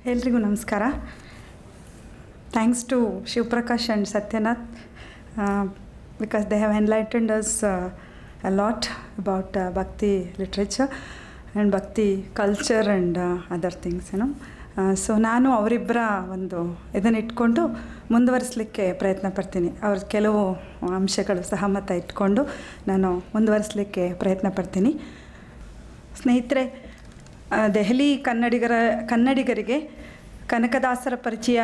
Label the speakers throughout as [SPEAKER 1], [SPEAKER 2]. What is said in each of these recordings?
[SPEAKER 1] ಎಲ್ರಿಗೂ ನಮಸ್ಕಾರ thanks to Shivaprakash and Sathyanath because they have enlightened us a lot about bhakti literature and bhakti culture and other things ಏನೋ so ನಾನು ಅವರಿಬ್ಬರ ಒಂದು ಇದನ್ನು ಇಟ್ಕೊಂಡು ಮುಂದುವರಿಸಲಿಕ್ಕೆ ಪ್ರಯತ್ನ ಪಡ್ತೀನಿ ಅವ್ರ ಕೆಲವು ಅಂಶಗಳು ಸಹಮತ ಇಟ್ಕೊಂಡು ನಾನು ಮುಂದುವರಿಸಲಿಕ್ಕೆ ಪ್ರಯತ್ನ ಪಡ್ತೀನಿ ಸ್ನೇಹಿತರೆ ಆ, ದೆಹಲಿ ಕನ್ನಡಿಗರ ಕನ್ನಡಿಗರಿಗೆ ಕನಕದಾಸರ ಪರಿಚಯ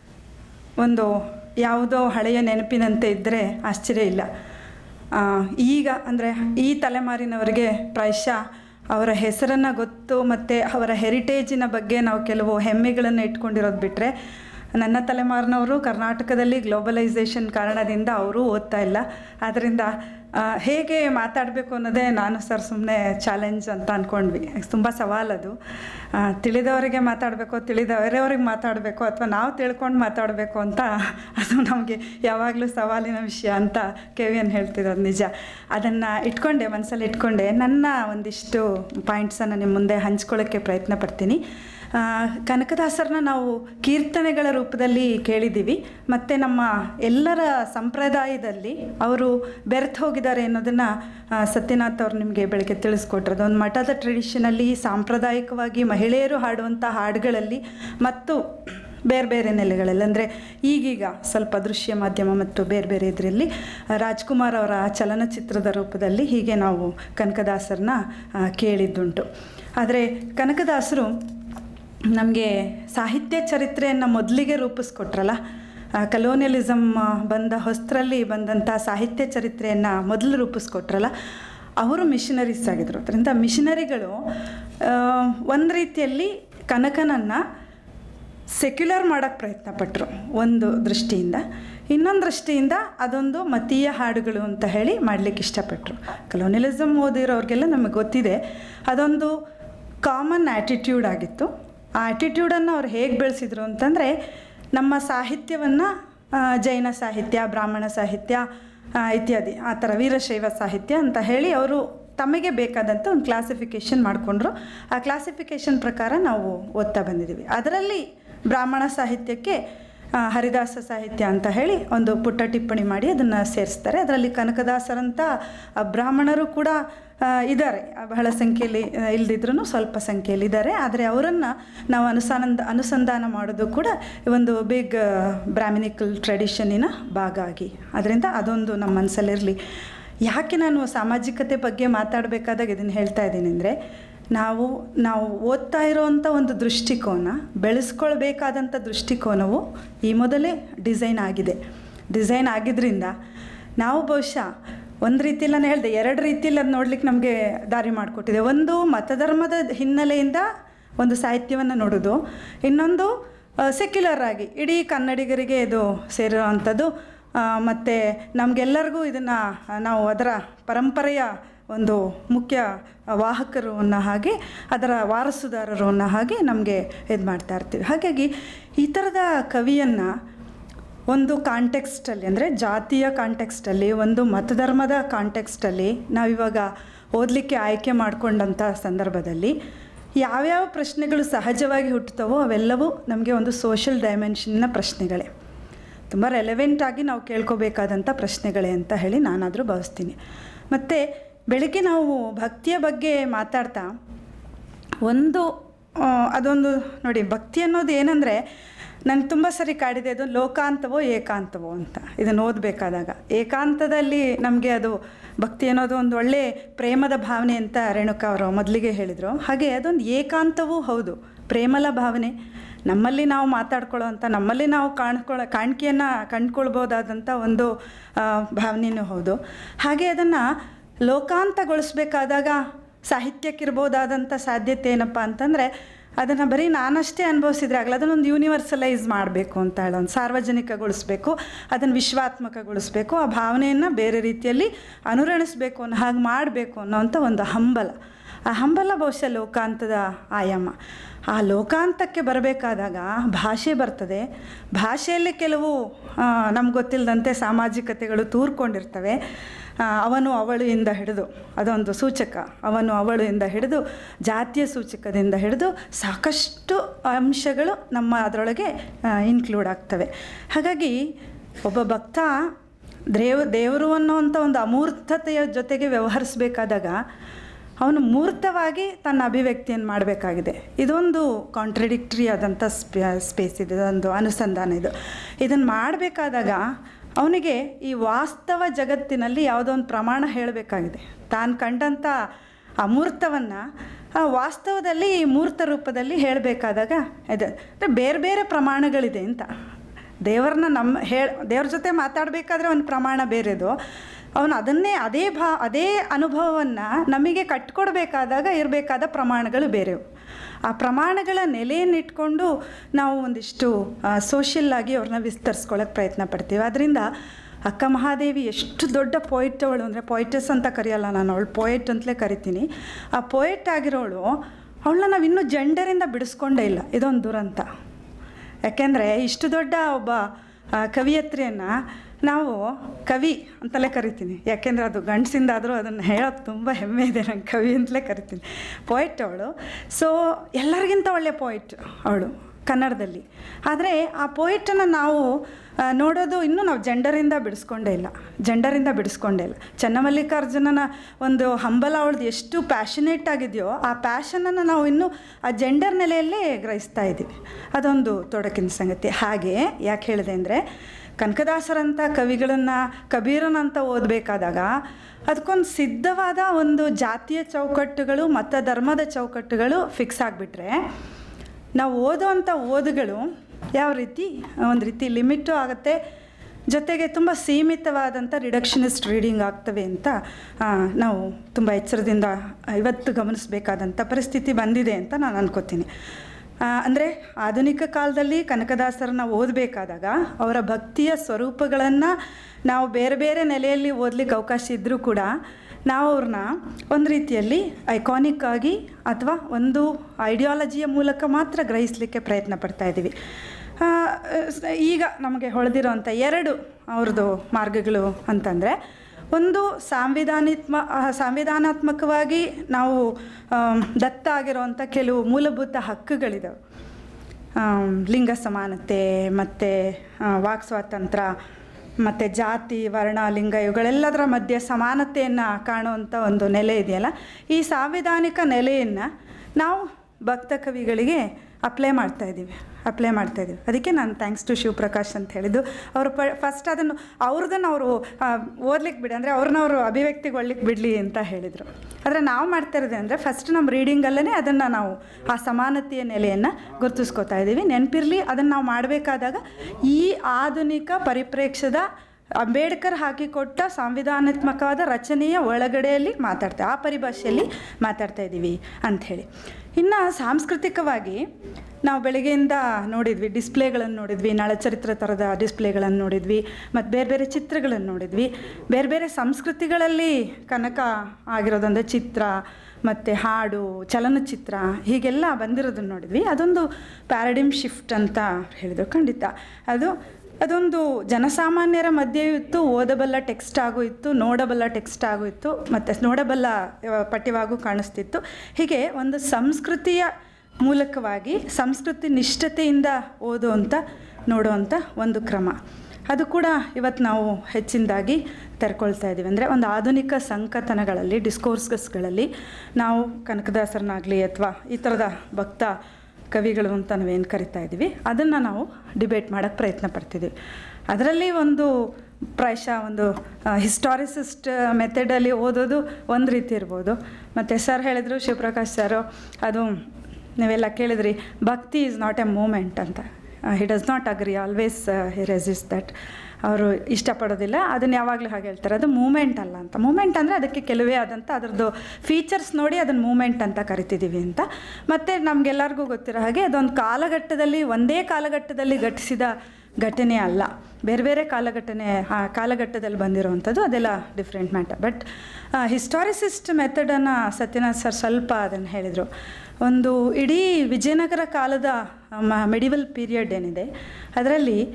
[SPEAKER 1] ಒಂದು ಯಾವುದೋ ಹಳೆಯ ನೆನಪಿನಂತೆ ಇದ್ದರೆ ಆಶ್ಚರ್ಯ ಇಲ್ಲ ಆ, ಈಗ ಅಂದರೆ ಈ ತಲೆಮಾರಿನವರಿಗೆ ಪ್ರಾಯಶಃ ಅವರ ಹೆಸರನ್ನು ಗೊತ್ತು ಮತ್ತು ಅವರ ಹೆರಿಟೇಜಿನ ಬಗ್ಗೆ ನಾವು ಕೆಲವು ಹೆಮ್ಮೆಗಳನ್ನು ಇಟ್ಕೊಂಡಿರೋದು ಬಿಟ್ಟರೆ ನನ್ನ ತಲೆಮಾರಿನವರು ಕರ್ನಾಟಕದಲ್ಲಿ ಗ್ಲೋಬಲೈಸೇಷನ್ ಕಾರಣದಿಂದ ಅವರು ಓದ್ತಾ ಇಲ್ಲ ಆದ್ದರಿಂದ ಆ, ಹೇಗೆ ಮಾತಾಡಬೇಕು ಅನ್ನೋದೇ ನಾನು ಸರ್ ಸುಮ್ಮನೆ ಚಾಲೆಂಜ್ ಅಂತ ಅಂದ್ಕೊಂಡ್ವಿ ತುಂಬ ಸವಾಲದು ಆ, ತಿಳಿದವರಿಗೆ ಮಾತಾಡಬೇಕು ತಿಳಿದವರವ್ರಿಗೆ ಮಾತಾಡಬೇಕು ಅಥವಾ ನಾವು ತಿಳ್ಕೊಂಡು ಮಾತಾಡಬೇಕು ಅಂತ ಅದು ನಮಗೆ ಯಾವಾಗಲೂ ಸವಾಲಿನ ವಿಷಯ ಅಂತ ಕೆ ವಿ ಎನ್ ಹೇಳ್ತಿರೋದು ನಿಜ ಅದನ್ನು ಇಟ್ಕೊಂಡೆ ಮನಸ್ಸಲ್ಲಿ ಇಟ್ಕೊಂಡೆ ನನ್ನ ಒಂದಿಷ್ಟು ಪಾಯಿಂಟ್ಸನ್ನು ನಿಮ್ಮ ಮುಂದೆ ಹಂಚ್ಕೊಳ್ಳೋಕ್ಕೆ ಪ್ರಯತ್ನ ಪಡ್ತೀನಿ ಆ, ಕನಕದಾಸರನ್ನ ನಾವು ಕೀರ್ತನೆಗಳ ರೂಪದಲ್ಲಿ ಕೇಳಿದ್ದೀವಿ ಮತ್ತು ನಮ್ಮ ಎಲ್ಲರ ಸಂಪ್ರದಾಯದಲ್ಲಿ ಅವರು ಬೆರೆತು ಹೋಗಿದ್ದಾರೆ ಅನ್ನೋದನ್ನು ಆ, ಸತ್ಯನಾಥ್ ಅವ್ರು ನಿಮಗೆ ಬೆಳಗ್ಗೆ ತಿಳಿಸ್ಕೊಟ್ರು ಅದೊಂದು ಮಠದ ಟ್ರೆಡಿಷನಲ್ಲಿ ಸಾಂಪ್ರದಾಯಿಕವಾಗಿ ಮಹಿಳೆಯರು ಹಾಡುವಂಥ ಹಾಡುಗಳಲ್ಲಿ ಮತ್ತು ಬೇರೆ ಬೇರೆ ನೆಲೆಗಳಲ್ಲಿ ಅಂದರೆ ಈಗೀಗ ಸ್ವಲ್ಪ ದೃಶ್ಯ ಮಾಧ್ಯಮ ಮತ್ತು ಬೇರೆ ಬೇರೆ ಇದರಲ್ಲಿ ರಾಜ್ಕುಮಾರ್ ಅವರ ಚಲನಚಿತ್ರದ ರೂಪದಲ್ಲಿ ಹೀಗೆ ನಾವು ಕನಕದಾಸರನ್ನ ಆ, ಕೇಳಿದ್ದುಂಟು ಆದರೆ ಕನಕದಾಸರು ನಮಗೆ ಸಾಹಿತ್ಯ ಚರಿತ್ರೆಯನ್ನು ಮೊದಲಿಗೆ ರೂಪಿಸ್ಕೊಟ್ರಲ್ಲ ಕಲೋನಿಯಲಿಸಮ್ ಬಂದ ಹೊಸ್ತರಲ್ಲಿ ಬಂದಂಥ ಸಾಹಿತ್ಯ ಚರಿತ್ರೆಯನ್ನು ಮೊದಲು ರೂಪಿಸ್ಕೊಟ್ರಲ್ಲ ಅವರು ಮಿಷನರೀಸ್ ಆಗಿದ್ರು ಅದರಿಂದ ಮಿಷನರಿಗಳು ಒಂದು ರೀತಿಯಲ್ಲಿ ಕನಕನನ್ನು ಸೆಕ್ಯುಲರ್ ಮಾಡೋಕ್ಕೆ ಪ್ರಯತ್ನ ಪಟ್ಟರು ಒಂದು ದೃಷ್ಟಿಯಿಂದ ಇನ್ನೊಂದು ದೃಷ್ಟಿಯಿಂದ ಅದೊಂದು ಮತೀಯ ಹಾಡುಗಳು ಅಂತ ಹೇಳಿ ಮಾಡಲಿಕ್ಕೆ ಇಷ್ಟಪಟ್ಟರು ಕಲೋನಿಯಲಿಸಮ್ ಓದಿರೋರಿಗೆಲ್ಲ ನಮಗೆ ಗೊತ್ತಿದೆ ಅದೊಂದು ಕಾಮನ್ ಆ್ಯಟಿಟ್ಯೂಡ್ ಆಗಿತ್ತು ಆ ಆ್ಯಟಿಟ್ಯೂಡನ್ನು ಅವ್ರು ಹೇಗೆ ಬೆಳೆಸಿದ್ರು ಅಂತಂದರೆ ನಮ್ಮ ಸಾಹಿತ್ಯವನ್ನು ಜೈನ ಸಾಹಿತ್ಯ ಬ್ರಾಹ್ಮಣ ಸಾಹಿತ್ಯ ಆ, ಇತ್ಯಾದಿ ಆ ಥರ ವೀರಶೈವ ಸಾಹಿತ್ಯ ಅಂತ ಹೇಳಿ ಅವರು ತಮಗೆ ಬೇಕಾದಂಥ ಒಂದು ಕ್ಲಾಸಿಫಿಕೇಷನ್ ಮಾಡಿಕೊಂಡ್ರು ಆ ಕ್ಲಾಸಿಫಿಕೇಷನ್ ಪ್ರಕಾರ ನಾವು ಓದ್ತಾ ಬಂದಿದ್ದೀವಿ ಅದರಲ್ಲಿ ಬ್ರಾಹ್ಮಣ ಸಾಹಿತ್ಯಕ್ಕೆ ಆ, ಹರಿದಾಸ ಸಾಹಿತ್ಯ ಅಂತ ಹೇಳಿ ಒಂದು ಪುಟ್ಟ ಟಿಪ್ಪಣಿ ಮಾಡಿ ಅದನ್ನು ಸೇರಿಸ್ತಾರೆ ಅದರಲ್ಲಿ ಕನಕದಾಸರಂಥ ಆ, ಬ್ರಾಹ್ಮಣರು ಕೂಡ ಇದ್ದಾರೆ ಬಹಳ ಸಂಖ್ಯೆಯಲ್ಲಿ ಇಲ್ಲದಿದ್ರೂ ಸ್ವಲ್ಪ ಸಂಖ್ಯೆಯಲ್ಲಿ ಇದ್ದಾರೆ ಆದರೆ ಅವರನ್ನು ನಾವು ಅನುಸಂಧ ಅನುಸಂಧಾನ ಮಾಡೋದು ಕೂಡ ಒಂದು ಬಿಗ್ ಬ್ರಾಹ್ಮಿನಿಕಲ್ ಟ್ರೆಡಿಷನ್ನಿನ ಭಾಗ ಆಗಿ ಅದರಿಂದ ಅದೊಂದು ನಮ್ಮ ಮನಸ್ಸಲ್ಲಿರಲಿ ಯಾಕೆ ನಾನು ಸಾಮಾಜಿಕತೆ ಬಗ್ಗೆ ಮಾತಾಡಬೇಕಾದಾಗ ಇದನ್ನು ಹೇಳ್ತಾ ಇದ್ದೀನಿ ಅಂದರೆ ನಾವು ನಾವು ಓದ್ತಾ ಇರೋವಂಥ ಒಂದು ದೃಷ್ಟಿಕೋನ ಬೆಳೆಸ್ಕೊಳ್ಬೇಕಾದಂಥ ದೃಷ್ಟಿಕೋನವು ಈ ಮೊದಲೇ ಡಿಸೈನ್ ಆಗಿದೆ ಡಿಸೈನ್ ಆಗಿದ್ದರಿಂದ ನಾವು ಬಹುಶಃ ಒಂದು ರೀತಿಯಲ್ಲಿ ನಾನು ಹೇಳಿದೆ ಎರಡು ರೀತಿಯಲ್ಲಿ ಅದು ನೋಡ್ಲಿಕ್ಕೆ ನಮಗೆ ದಾರಿ ಮಾಡಿಕೊಟ್ಟಿದೆ ಒಂದು ಮತಧರ್ಮದ ಹಿನ್ನೆಲೆಯಿಂದ ಒಂದು ಸಾಹಿತ್ಯವನ್ನು ನೋಡೋದು ಇನ್ನೊಂದು ಸೆಕ್ಯುಲರ್ ಆಗಿ ಇಡೀ ಕನ್ನಡಿಗರಿಗೆ ಇದು ಸೇರೋ ಅಂಥದ್ದು ಮತ್ತು ನಮಗೆಲ್ಲರಿಗೂ ಇದನ್ನು ನಾವು ಅದರ ಪರಂಪರೆಯ ಒಂದು ಮುಖ್ಯ ವಾಹಕರು ಅನ್ನೋ ಹಾಗೆ ಅದರ ವಾರಸುದಾರರು ಅನ್ನೋ ಹಾಗೆ ನಮಗೆ ಇದು ಮಾಡ್ತಾ ಇರ್ತೀವಿ ಹಾಗಾಗಿ ಈ ಥರದ ಕವಿಯನ್ನು ಒಂದು ಕಾಂಟೆಕ್ಸ್ಟಲ್ಲಿ ಅಂದರೆ ಜಾತಿಯ ಕಾಂಟೆಕ್ಸ್ಟಲ್ಲಿ ಒಂದು ಮತಧರ್ಮದ ಕಾಂಟೆಕ್ಸ್ಟಲ್ಲಿ ನಾವಿವಾಗ ಓದಲಿಕ್ಕೆ ಆಯ್ಕೆ ಮಾಡಿಕೊಂಡಂಥ ಸಂದರ್ಭದಲ್ಲಿ ಯಾವ್ಯಾವ ಪ್ರಶ್ನೆಗಳು ಸಹಜವಾಗಿ ಹುಟ್ಟುತ್ತವೋ ಅವೆಲ್ಲವೂ ನಮಗೆ ಒಂದು ಸೋಷಲ್ ಡೈಮೆನ್ಷನ್ನ ಪ್ರಶ್ನೆಗಳೇ ತುಂಬ ರೆಲೆವೆಂಟ್ ಆಗಿ ನಾವು ಕೇಳ್ಕೋಬೇಕಾದಂಥ ಪ್ರಶ್ನೆಗಳೇ ಅಂತ ಹೇಳಿ ನಾನಾದರೂ ಭಾವಿಸ್ತೀನಿ ಮತ್ತು ಬೆಳಗ್ಗೆ ನಾವು ಭಕ್ತಿಯ ಬಗ್ಗೆ ಮಾತಾಡ್ತಾ ಒಂದು ಆ, ಅದೊಂದು ನೋಡಿ ಭಕ್ತಿ ಅನ್ನೋದು ಏನಂದರೆ ನನಗೆ ತುಂಬ ಸರಿ ಕಾಡಿದೆ ಅದು ಲೋಕಾಂತವೋ ಏಕಾಂತವೋ ಅಂತ ಇದನ್ನು ಓದಬೇಕಾದಾಗ ಏಕಾಂತದಲ್ಲಿ ನಮಗೆ ಅದು ಭಕ್ತಿ ಅನ್ನೋದು ಒಂದು ಒಳ್ಳೆ ಪ್ರೇಮದ ಭಾವನೆ ಅಂತ ರೇಣುಕಾ ಅವರು ಮೊದಲಿಗೆ ಹೇಳಿದರು ಹಾಗೆ ಅದೊಂದು ಏಕಾಂತವೂ ಹೌದು ಪ್ರೇಮಲ ಭಾವನೆ ನಮ್ಮಲ್ಲಿ ನಾವು ಮಾತಾಡ್ಕೊಳ್ಳೋ ಅಂಥ ನಮ್ಮಲ್ಲಿ ನಾವು ಕಾಣ್ಕೊಳ್ಳೋ ಕಾಣಿಕೆಯನ್ನು ಕಂಡ್ಕೊಳ್ಬೋದಾದಂಥ ಒಂದು ಆ, ಭಾವನೆಯೂ ಹೌದು ಹಾಗೆ ಅದನ್ನು ಲೋಕಾಂತಗೊಳಿಸ್ಬೇಕಾದಾಗ ಸಾಹಿತ್ಯಕ್ಕಿರ್ಬೋದಾದಂಥ ಸಾಧ್ಯತೆ ಏನಪ್ಪ ಅಂತಂದರೆ ಅದನ್ನು ಬರೀ ನಾನಷ್ಟೇ ಅನುಭವಿಸಿದ್ರೆ ಆಗಲ್ಲ ಅದನ್ನೊಂದು ಯೂನಿವರ್ಸಲೈಸ್ ಮಾಡಬೇಕು ಅಂತ ಹೇಳೋ ಒಂದು ಸಾರ್ವಜನಿಕಗೊಳಿಸ್ಬೇಕು ಅದನ್ನು ವಿಶ್ವಾತ್ಮಕಗೊಳಿಸ್ಬೇಕು ಆ ಭಾವನೆಯನ್ನು ಬೇರೆ ರೀತಿಯಲ್ಲಿ ಅನುರಣಿಸ್ಬೇಕು ಅನ್ನೋ ಹಾಗೆ ಮಾಡಬೇಕು ಅನ್ನೋವಂಥ ಒಂದು ಹಂಬಲ ಆ ಹಂಬಲ ಬಹುಶಃ ಲೋಕಾಂತದ ಆಯಾಮ ಆ ಲೋಕಾಂತಕ್ಕೆ ಬರಬೇಕಾದಾಗ ಭಾಷೆ ಬರ್ತದೆ ಭಾಷೆಯಲ್ಲಿ ಕೆಲವು ನಮ್ಗೆ ಗೊತ್ತಿಲ್ಲದಂತೆ ಸಾಮಾಜಿಕತೆಗಳು ತೂರ್ಕೊಂಡಿರ್ತವೆ ಆ, ಅವನು ಅವಳು ಇಂದ ಹಿಡಿದು ಅದೊಂದು ಸೂಚಕ ಅವನು ಅವಳು ಇಂದ ಹಿಡಿದು ಜಾತಿಯ ಸೂಚಕದಿಂದ ಹಿಡಿದು ಸಾಕಷ್ಟು ಅಂಶಗಳು ನಮ್ಮ ಅದರೊಳಗೆ ಇನ್ಕ್ಲೂಡ್ ಆಗ್ತವೆ ಹಾಗಾಗಿ ಒಬ್ಬ ಭಕ್ತ ದೇವ್ ದೇವರು ಅನ್ನೋವಂಥ ಒಂದು ಅಮೂರ್ತತೆಯ ಜೊತೆಗೆ ವ್ಯವಹರಿಸಬೇಕಾದಾಗ ಅವನು ಮೂರ್ತವಾಗಿ ತನ್ನ ಅಭಿವ್ಯಕ್ತಿಯನ್ನು ಮಾಡಬೇಕಾಗಿದೆ ಇದೊಂದು ಕಾಂಟ್ರಡಿಕ್ಟ್ರಿ ಆದಂಥ ಸ್ಪೇ ಸ್ಪೇಸ್ ಇದೆ ಇದೊಂದು ಅನುಸಂಧಾನ ಇದು ಇದನ್ನು ಮಾಡಬೇಕಾದಾಗ ಅವನಿಗೆ ಈ ವಾಸ್ತವ ಜಗತ್ತಿನಲ್ಲಿ ಯಾವುದೋ ಒಂದು ಪ್ರಮಾಣ ಹೇಳಬೇಕಾಗಿದೆ ತಾನು ಕಂಡಂಥ ಅಮೂರ್ತವನ್ನು ವಾಸ್ತವದಲ್ಲಿ ಈ ಮೂರ್ತ ರೂಪದಲ್ಲಿ ಹೇಳಬೇಕಾದಾಗ ಇದೆ ಅಂದರೆ ಬೇರೆ ಬೇರೆ ಪ್ರಮಾಣಗಳಿದೆ ಅಂತ ದೇವರನ್ನ ನಮ್ಮ ಹೇಳ ದೇವ್ರ ಜೊತೆ ಮಾತಾಡಬೇಕಾದ್ರೆ ಒಂದು ಪ್ರಮಾಣ ಬೇರೆದು ಅವನು ಅದನ್ನೇ ಅದೇ ಭಾ ಅದೇ ಅನುಭವವನ್ನು ನಮಗೆ ಕಟ್ಕೊಡ್ಬೇಕಾದಾಗ ಇರಬೇಕಾದ ಪ್ರಮಾಣಗಳು ಬೇರೆವು ಆ ಪ್ರಮಾಣಗಳ ನೆಲೆಯನ್ನಿಟ್ಕೊಂಡು ನಾವು ಒಂದಿಷ್ಟು ಸೋಷಿಯಲ್ ಆಗಿ ಅವ್ರನ್ನ ವಿಸ್ತರಿಸ್ಕೊಳ್ಳೋಕೆ ಪ್ರಯತ್ನ ಪಡ್ತೀವಿ ಅದರಿಂದ ಅಕ್ಕ ಮಹಾದೇವಿ ಎಷ್ಟು ದೊಡ್ಡ ಪೊಯಿಟ್ ಅವಳು ಅಂದರೆ ಪೊಯಿಟಸ್ ಅಂತ ಕರೆಯಲ್ಲ ನಾನು ಅವಳು ಪೊಯೆಟ್ ಅಂತಲೇ ಕರಿತೀನಿ ಆ ಪೊಯೆಟ್ ಆಗಿರೋಳು ಅವಳನ್ನ ನಾವು ಇನ್ನೂ ಜೆಂಡರಿಂದ ಬಿಡಿಸ್ಕೊಂಡೇ ಇಲ್ಲ ಇದೊಂದು ದುರಂತ ಯಾಕೆಂದರೆ ಇಷ್ಟು ದೊಡ್ಡ ಒಬ್ಬ ಆ, ಕವಿಯತ್ರಿಯನ್ನು ನಾವು ಕವಿ ಅಂತಲೇ ಕರಿತೀನಿ ಯಾಕೆಂದರೆ ಅದು ಗಂಡಸಿಂದಾದರೂ ಅದನ್ನು ಹೇಳೋದು ತುಂಬ ಹೆಮ್ಮೆ ಇದೆ ನಂಗೆ ಕವಿ ಅಂತಲೇ ಕರಿತೀನಿ ಪೊಯಿಟ್ ಅವಳು ಸೊ ಎಲ್ಲರಿಗಿಂತ ಒಳ್ಳೆಯ ಪೊಯಿಟ್ ಅವಳು ಕನ್ನಡದಲ್ಲಿ ಆದರೆ ಆ ಪೊಯಿಟನ್ನು ನಾವು ಆ, ನೋಡೋದು ಇನ್ನೂ ನಾವು ಜೆಂಡರಿಂದ ಬಿಡಿಸ್ಕೊಂಡೇ ಇಲ್ಲ ಜೆಂಡರಿಂದ ಬಿಡಿಸ್ಕೊಂಡೇ ಇಲ್ಲ ಚನ್ನಮಲ್ಲಿಕಾರ್ಜುನನ ಒಂದು ಹಂಬಲ ಅವಳದು ಎಷ್ಟು ಪ್ಯಾಷನೇಟ್ ಆಗಿದೆಯೋ ಆ ಪ್ಯಾಷನನ್ನು ನಾವು ಇನ್ನೂ ಆ ಜೆಂಡರ್ ನೆಲೆಯಲ್ಲೇ ಗ್ರಹಿಸ್ತಾ ಇದ್ದೀವಿ ಅದೊಂದು ತೊಡಕಿನ ಸಂಗತಿ ಹಾಗೆ ಯಾಕೆ ಹೇಳಿದೆ ಅಂದರೆ ಕನಕದಾಸರಂಥ ಕವಿಗಳನ್ನು ಕಬೀರನಂತ ಓದಬೇಕಾದಾಗ ಅದಕ್ಕೊಂದು ಸಿದ್ಧವಾದ ಒಂದು ಜಾತಿಯ ಚೌಕಟ್ಟುಗಳು ಮತ್ತು ಧರ್ಮದ ಚೌಕಟ್ಟುಗಳು ಫಿಕ್ಸ್ ಆಗಿಬಿಟ್ರೆ ನಾವು ಓದೋವಂಥ ಓದುಗಳು ಯಾವ ರೀತಿ ಒಂದು ರೀತಿ ಲಿಮಿಟು ಆಗುತ್ತೆ ಜೊತೆಗೆ ತುಂಬ ಸೀಮಿತವಾದಂಥ ರಿಡಕ್ಷನಿಸ್ಟ್ ರೀಡಿಂಗ್ ಆಗ್ತವೆ ಅಂತ ಆ, ನಾವು ತುಂಬ ಎಚ್ಚರದಿಂದ ಇವತ್ತು ಗಮನಿಸಬೇಕಾದಂಥ ಪರಿಸ್ಥಿತಿ ಬಂದಿದೆ ಅಂತ ನಾನು ಅನ್ಕೋತೀನಿ ಅಂದರೆ ಆಧುನಿಕ ಕಾಲದಲ್ಲಿ ಕನಕದಾಸರನ್ನ ಓದಬೇಕಾದಾಗ ಅವರ ಭಕ್ತಿಯ ಸ್ವರೂಪಗಳನ್ನು ನಾವು ಬೇರೆ ಬೇರೆ ನೆಲೆಯಲ್ಲಿ ಓದಲಿಕ್ಕೆ ಅವಕಾಶ ಇದ್ದರೂ ಕೂಡ ನಾವು ಅವ್ರನ್ನ ಒಂದು ರೀತಿಯಲ್ಲಿ ಐಕಾನಿಕ್ ಆಗಿ ಅಥವಾ ಒಂದು ಐಡಿಯಾಲಜಿಯ ಮೂಲಕ ಮಾತ್ರ ಗ್ರಹಿಸಲಿಕ್ಕೆ ಪ್ರಯತ್ನ ಪಡ್ತಾ ಇದ್ದೀವಿ ಆ, ಸ- ಈಗ ನಮಗೆ ಹೊಳೆದಿರೋಂಥ ಎರಡು ಅವ್ರದ್ದು ಮಾರ್ಗಗಳು ಅಂತಂದರೆ ಒಂದು ಸಾಂವಿಧಾನಿತ್ಮ ಆ, ಸಾಂವಿಧಾನಾತ್ಮಕವಾಗಿ ನಾವು ಆಮ್, ದತ್ತ ಆಗಿರುವಂಥ ಕೆಲವು ಮೂಲಭೂತ ಹಕ್ಕುಗಳಿದಾವೆ ಆಮ್, ಲಿಂಗ ಸಮಾನತೆ ಮತ್ತು ವಾಕ್ ಸ್ವಾತಂತ್ರ್ಯ ಮತ್ತು ಜಾತಿ ವರ್ಣ ಲಿಂಗ ಇವುಗಳೆಲ್ಲದರ ಮಧ್ಯೆ ಸಮಾನತೆಯನ್ನು ಕಾಣುವಂಥ ಒಂದು ನೆಲೆ ಇದೆಯಲ್ಲ ಈ ಸಾಂವಿಧಾನಿಕ ನೆಲೆಯನ್ನು ನಾವು ಭಕ್ತ ಕವಿಗಳಿಗೆ ಅಪ್ಲೈ ಮಾಡ್ತಾ ಇದ್ದೀವಿ ಅಪ್ಲೈ ಮಾಡ್ತಾ ಇದ್ದೀವಿ ಅದಕ್ಕೆ ನಾನು ಥ್ಯಾಂಕ್ಸ್ ಟು ಶಿವಪ್ರಕಾಶ್ ಅಂತ ಹೇಳಿದ್ದು ಅವರು ಪ ಫಸ್ಟ್ ಅದನ್ನು ಅವ್ರದನ್ನು ಅವರು ಓದ್ಲಿಕ್ಕೆ ಬಿಡಿ ಅಂದರೆ ಅವ್ರನ್ನ ಅವರು ಅಭಿವ್ಯಕ್ತಿಗೊಳ್ಲಿಕ್ಕೆ ಬಿಡಲಿ ಅಂತ ಹೇಳಿದರು ಆದರೆ ನಾವು ಮಾಡ್ತಾ ಇರೋದು ಅಂದರೆ ಫಸ್ಟ್ ನಮ್ಮ ರೀಡಿಂಗಲ್ಲೇ ಅದನ್ನು ನಾವು ಆ ಸಮಾನತೆಯ ನೆಲೆಯನ್ನು ಗುರುತಿಸ್ಕೋತಾ ಇದ್ದೀವಿ ನೆನಪಿರಲಿ ಅದನ್ನು ನಾವು ಮಾಡಬೇಕಾದಾಗ ಈ ಆಧುನಿಕ ಪರಿಪ್ರೇಕ್ಷ್ಯದ ಅಂಬೇಡ್ಕರ್ ಹಾಕಿಕೊಟ್ಟ ಸಾಂವಿಧಾನಾತ್ಮಕವಾದ ರಚನೆಯ ಒಳಗಡೆಯಲ್ಲಿ ಮಾತಾಡ್ತಾ ಆ ಪರಿಭಾಷೆಯಲ್ಲಿ ಮಾತಾಡ್ತಾ ಇದ್ದೀವಿ ಅಂಥೇಳಿ ಇನ್ನು ಸಾಂಸ್ಕೃತಿಕವಾಗಿ ನಾವು ಬೆಳಗ್ಗೆಯಿಂದ ನೋಡಿದ್ವಿ ಡಿಸ್ಪ್ಲೇಗಳನ್ನು ನೋಡಿದ್ವಿ ನಳಚರಿತ್ರ ಥರದ ಡಿಸ್ಪ್ಲೇಗಳನ್ನು ನೋಡಿದ್ವಿ ಮತ್ತು ಬೇರೆ ಬೇರೆ ಚಿತ್ರಗಳನ್ನು ನೋಡಿದ್ವಿ ಬೇರೆ ಬೇರೆ ಸಂಸ್ಕೃತಿಗಳಲ್ಲಿ ಕನಕ ಆಗಿರೋದಂದರೆ ಚಿತ್ರ ಮತ್ತು ಹಾಡು ಚಲನಚಿತ್ರ ಹೀಗೆಲ್ಲ ಬಂದಿರೋದನ್ನು ನೋಡಿದ್ವಿ ಅದೊಂದು ಪ್ಯಾರಡಿಮ್ ಶಿಫ್ಟ್ ಅಂತ ಹೇಳಿದರು ಖಂಡಿತ ಅದು ಅದೊಂದು ಜನಸಾಮಾನ್ಯರ ಮಧ್ಯೆಯೂ ಇತ್ತು ಓದಬಲ್ಲ ಟೆಕ್ಸ್ಟ್ ಆಗು ಇತ್ತು ನೋಡಬಲ್ಲ ಟೆಕ್ಸ್ಟ್ ಆಗು ಇತ್ತು ಮತ್ತು ನೋಡಬಲ್ಲ ಆ, ಪಠ್ಯವಾಗೂ ಕಾಣಿಸ್ತಿತ್ತು ಹೀಗೆ ಒಂದು ಸಂಸ್ಕೃತಿಯ ಮೂಲಕವಾಗಿ ಸಂಸ್ಕೃತಿ ನಿಷ್ಠತೆಯಿಂದ ಓದುವಂಥ ನೋಡುವಂಥ ಒಂದು ಕ್ರಮ ಅದು ಕೂಡ ಇವತ್ತು ನಾವು ಹೆಚ್ಚಿನದಾಗಿ ತೆರ್ಕೊಳ್ತಾ ಇದ್ದೀವಿ ಅಂದರೆ ಒಂದು ಆಧುನಿಕ ಸಂಕಥನಗಳಲ್ಲಿ ಡಿಸ್ಕೋರ್ಸ್ಗಳಲ್ಲಿ ನಾವು ಕನಕದಾಸರನ್ನಾಗಲಿ ಅಥವಾ ಈ ಥರದ ಭಕ್ತ ಕವಿಗಳು ಅಂತ ನಾವೇನು ಕರಿತಾ ಇದ್ದೀವಿ ಅದನ್ನು ನಾವು ಡಿಬೇಟ್ ಮಾಡೋಕ್ಕೆ ಪ್ರಯತ್ನ ಪಡ್ತಿದ್ದೀವಿ ಅದರಲ್ಲಿ ಒಂದು ಪ್ರಾಯಶಃ ಒಂದು ಹಿಸ್ಟಾರಿಸಿಸ್ಟ್ ಮೆಥಡಲ್ಲಿ ಓದೋದು ಒಂದು ರೀತಿ ಇರ್ಬೋದು ಮತ್ತು ಸರ್ ಹೇಳಿದರು ಶಿವಪ್ರಕಾಶ್ ಸರು ಅದು ನೀವೆಲ್ಲ ಕೇಳಿದ್ರಿ ಭಕ್ತಿ ಈಸ್ ನಾಟ್ ಎ ಮೂಮೆಂಟ್ ಅಂತ he does not agree always he resists that ಅವರು ಇಷ್ಟಪಡೋದಿಲ್ಲ ಅದನ್ನು ಯಾವಾಗಲೂ ಹಾಗೆ ಹೇಳ್ತಾರೆ ಅದು ಮೂಮೆಂಟ್ ಅಲ್ಲ ಅಂತ ಮೂಮೆಂಟ್ ಅಂದರೆ ಅದಕ್ಕೆ ಕೆಲವೇ ಆದಂಥ ಅದರದ್ದು ಫೀಚರ್ಸ್ ನೋಡಿ ಅದನ್ನು ಮೂಮೆಂಟ್ ಅಂತ ಕರಿತಿದ್ದೀವಿ ಅಂತ ಮತ್ತು ನಮಗೆಲ್ಲರಿಗೂ ಗೊತ್ತಿರೋ ಹಾಗೆ ಅದೊಂದು ಕಾಲಘಟ್ಟದಲ್ಲಿ ಒಂದೇ ಕಾಲಘಟ್ಟದಲ್ಲಿ ಘಟಿಸಿದ ಘಟನೆ ಅಲ್ಲ ಬೇರೆ ಬೇರೆ ಕಾಲಘಟನೆ ಆ ಕಾಲಘಟ್ಟದಲ್ಲಿ ಬಂದಿರುವಂಥದ್ದು ಅದೆಲ್ಲ ಡಿಫ್ರೆಂಟ್ ಮ್ಯಾಟರ್ ಬಟ್ ಹಿಸ್ಟಾರಿಸಿಸ್ಟ್ ಮೆಥಡನ್ನು ಸತ್ಯನಾಥ್ ಸರ್ ಸ್ವಲ್ಪ ಅದನ್ನು ಹೇಳಿದರು ಒಂದು ಇಡೀ ವಿಜಯನಗರ ಕಾಲದ ಮೆಡಿವಲ್ ಪೀರಿಯಡ್ ಏನಿದೆ ಅದರಲ್ಲಿ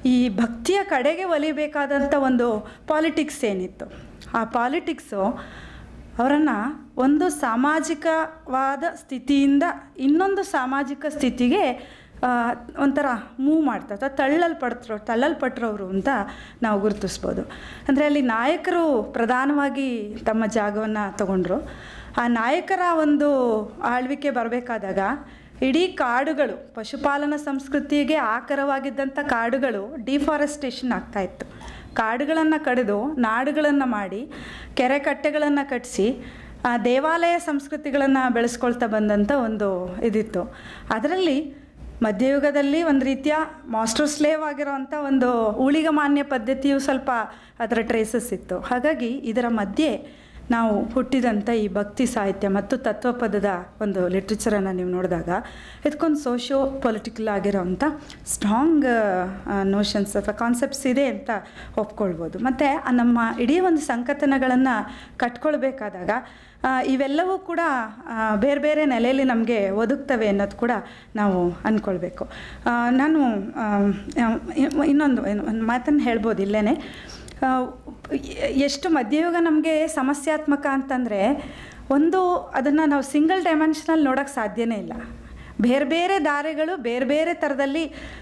[SPEAKER 1] ಈ ಭಕ್ತಿಯ ಕಡೆಗೆ ಒಲಿಬೇಕಾದಂಥ ಒಂದು ಪಾಲಿಟಿಕ್ಸ್ ಏನಿತ್ತು ಆ ಪಾಲಿಟಿಕ್ಸು ಅವರನ್ನು ಒಂದು ಸಾಮಾಜಿಕವಾದ ಸ್ಥಿತಿಯಿಂದ ಇನ್ನೊಂದು ಸಾಮಾಜಿಕ ಸ್ಥಿತಿಗೆ ಆ, ಒಂಥರ ಮೂವ್ ಮಾಡ್ತಾ ಅಥವಾ ತಳ್ಳಲ್ಪಡ್ತರೋ ತಳ್ಳಲ್ಪಟ್ರವರು ಅಂತ ನಾವು ಗುರುತಿಸ್ಬೋದು ಅಂದರೆ ಅಲ್ಲಿ ನಾಯಕರು ಪ್ರಧಾನವಾಗಿ ತಮ್ಮ ಜಾಗವನ್ನು ತಗೊಂಡ್ರು ಆ ನಾಯಕರ ಒಂದು ಆಳ್ವಿಕೆ ಬರಬೇಕಾದಾಗ ಇಡೀ ಕಾಡುಗಳು ಪಶುಪಾಲನಾ ಸಂಸ್ಕೃತಿಗೆ ಆಕರವಾಗಿದ್ದಂಥ ಕಾಡುಗಳು ಡಿಫಾರೆಸ್ಟೇಷನ್ ಆಗ್ತಾಯಿತ್ತು ಕಾಡುಗಳನ್ನು ಕಡಿದು ನಾಡುಗಳನ್ನು ಮಾಡಿ ಕೆರೆ ಕಟ್ಟೆಗಳನ್ನು ಕಟ್ಟಿಸಿ ಆ ದೇವಾಲಯ ಸಂಸ್ಕೃತಿಗಳನ್ನು ಬೆಳೆಸ್ಕೊಳ್ತಾ ಬಂದಂಥ ಒಂದು ಇದಿತ್ತು ಅದರಲ್ಲಿ ಮಧ್ಯಯುಗದಲ್ಲಿ ಒಂದು ರೀತಿಯ ಮಾಸ್ಟರ್ ಸ್ಲೇವ್ ಆಗಿರೋವಂಥ ಒಂದು ಊಳಿಗಮಾನ್ಯ ಪದ್ಧತಿಯು ಸ್ವಲ್ಪ ಅದರ ಟ್ರೇಸಸ್ ಇತ್ತು ಹಾಗಾಗಿ ಇದರ ಮಧ್ಯೆ ನಾವು ಹುಟ್ಟಿದಂಥ ಈ ಭಕ್ತಿ ಸಾಹಿತ್ಯ ಮತ್ತು ತತ್ವಪದದ ಒಂದು ಲಿಟ್ರೇಚರನ್ನು ನೀವು ನೋಡಿದಾಗ ಇದಕ್ಕೊಂದು ಸೋಷಿಯೋ ಪೊಲಿಟಿಕಲ್ ಆಗಿರೋವಂಥ ಸ್ಟ್ರಾಂಗ್ ನೋಷನ್ಸ್ ಅಥವಾ ಕಾನ್ಸೆಪ್ಟ್ಸ್ ಇದೆ ಅಂತ ಒಪ್ಕೊಳ್ಬೋದು ಮತ್ತು ನಮ್ಮ ಇಡೀ ಒಂದು ಸಂಕಥನಗಳನ್ನು ಕಟ್ಕೊಳ್ಬೇಕಾದಾಗ ಆ, ಇವೆಲ್ಲವೂ ಕೂಡ ಆ, ಬೇರೆ ಬೇರೆ ನೆಲೆಯಲ್ಲಿ ನಮಗೆ ಒದಗ್ತವೆ ಅನ್ನೋದು ಕೂಡ ನಾವು ಅಂದ್ಕೊಳ್ಬೇಕು ಆ, ನಾನು ಆ, ಇನ್ನೊಂದು ಒಂದು ಮಾತನ್ನು ಹೇಳ್ಬೋದು ಇಲ್ಲೇ ಎಷ್ಟು ಮಧ್ಯಯುಗ ನಮಗೆ ಸಮಸ್ಯಾತ್ಮಕ ಅಂತಂದರೆ ಒಂದು ಅದನ್ನು ನಾವು ಸಿಂಗಲ್ ಡೈಮೆನ್ಷನಲ್ಲಿ ನೋಡೋಕ್ಕೆ ಸಾಧ್ಯನೇ ಇಲ್ಲ ಬೇರೆ ಬೇರೆ ದಾರಿಗಳು ಬೇರೆ ಬೇರೆ ಥರದಲ್ಲಿ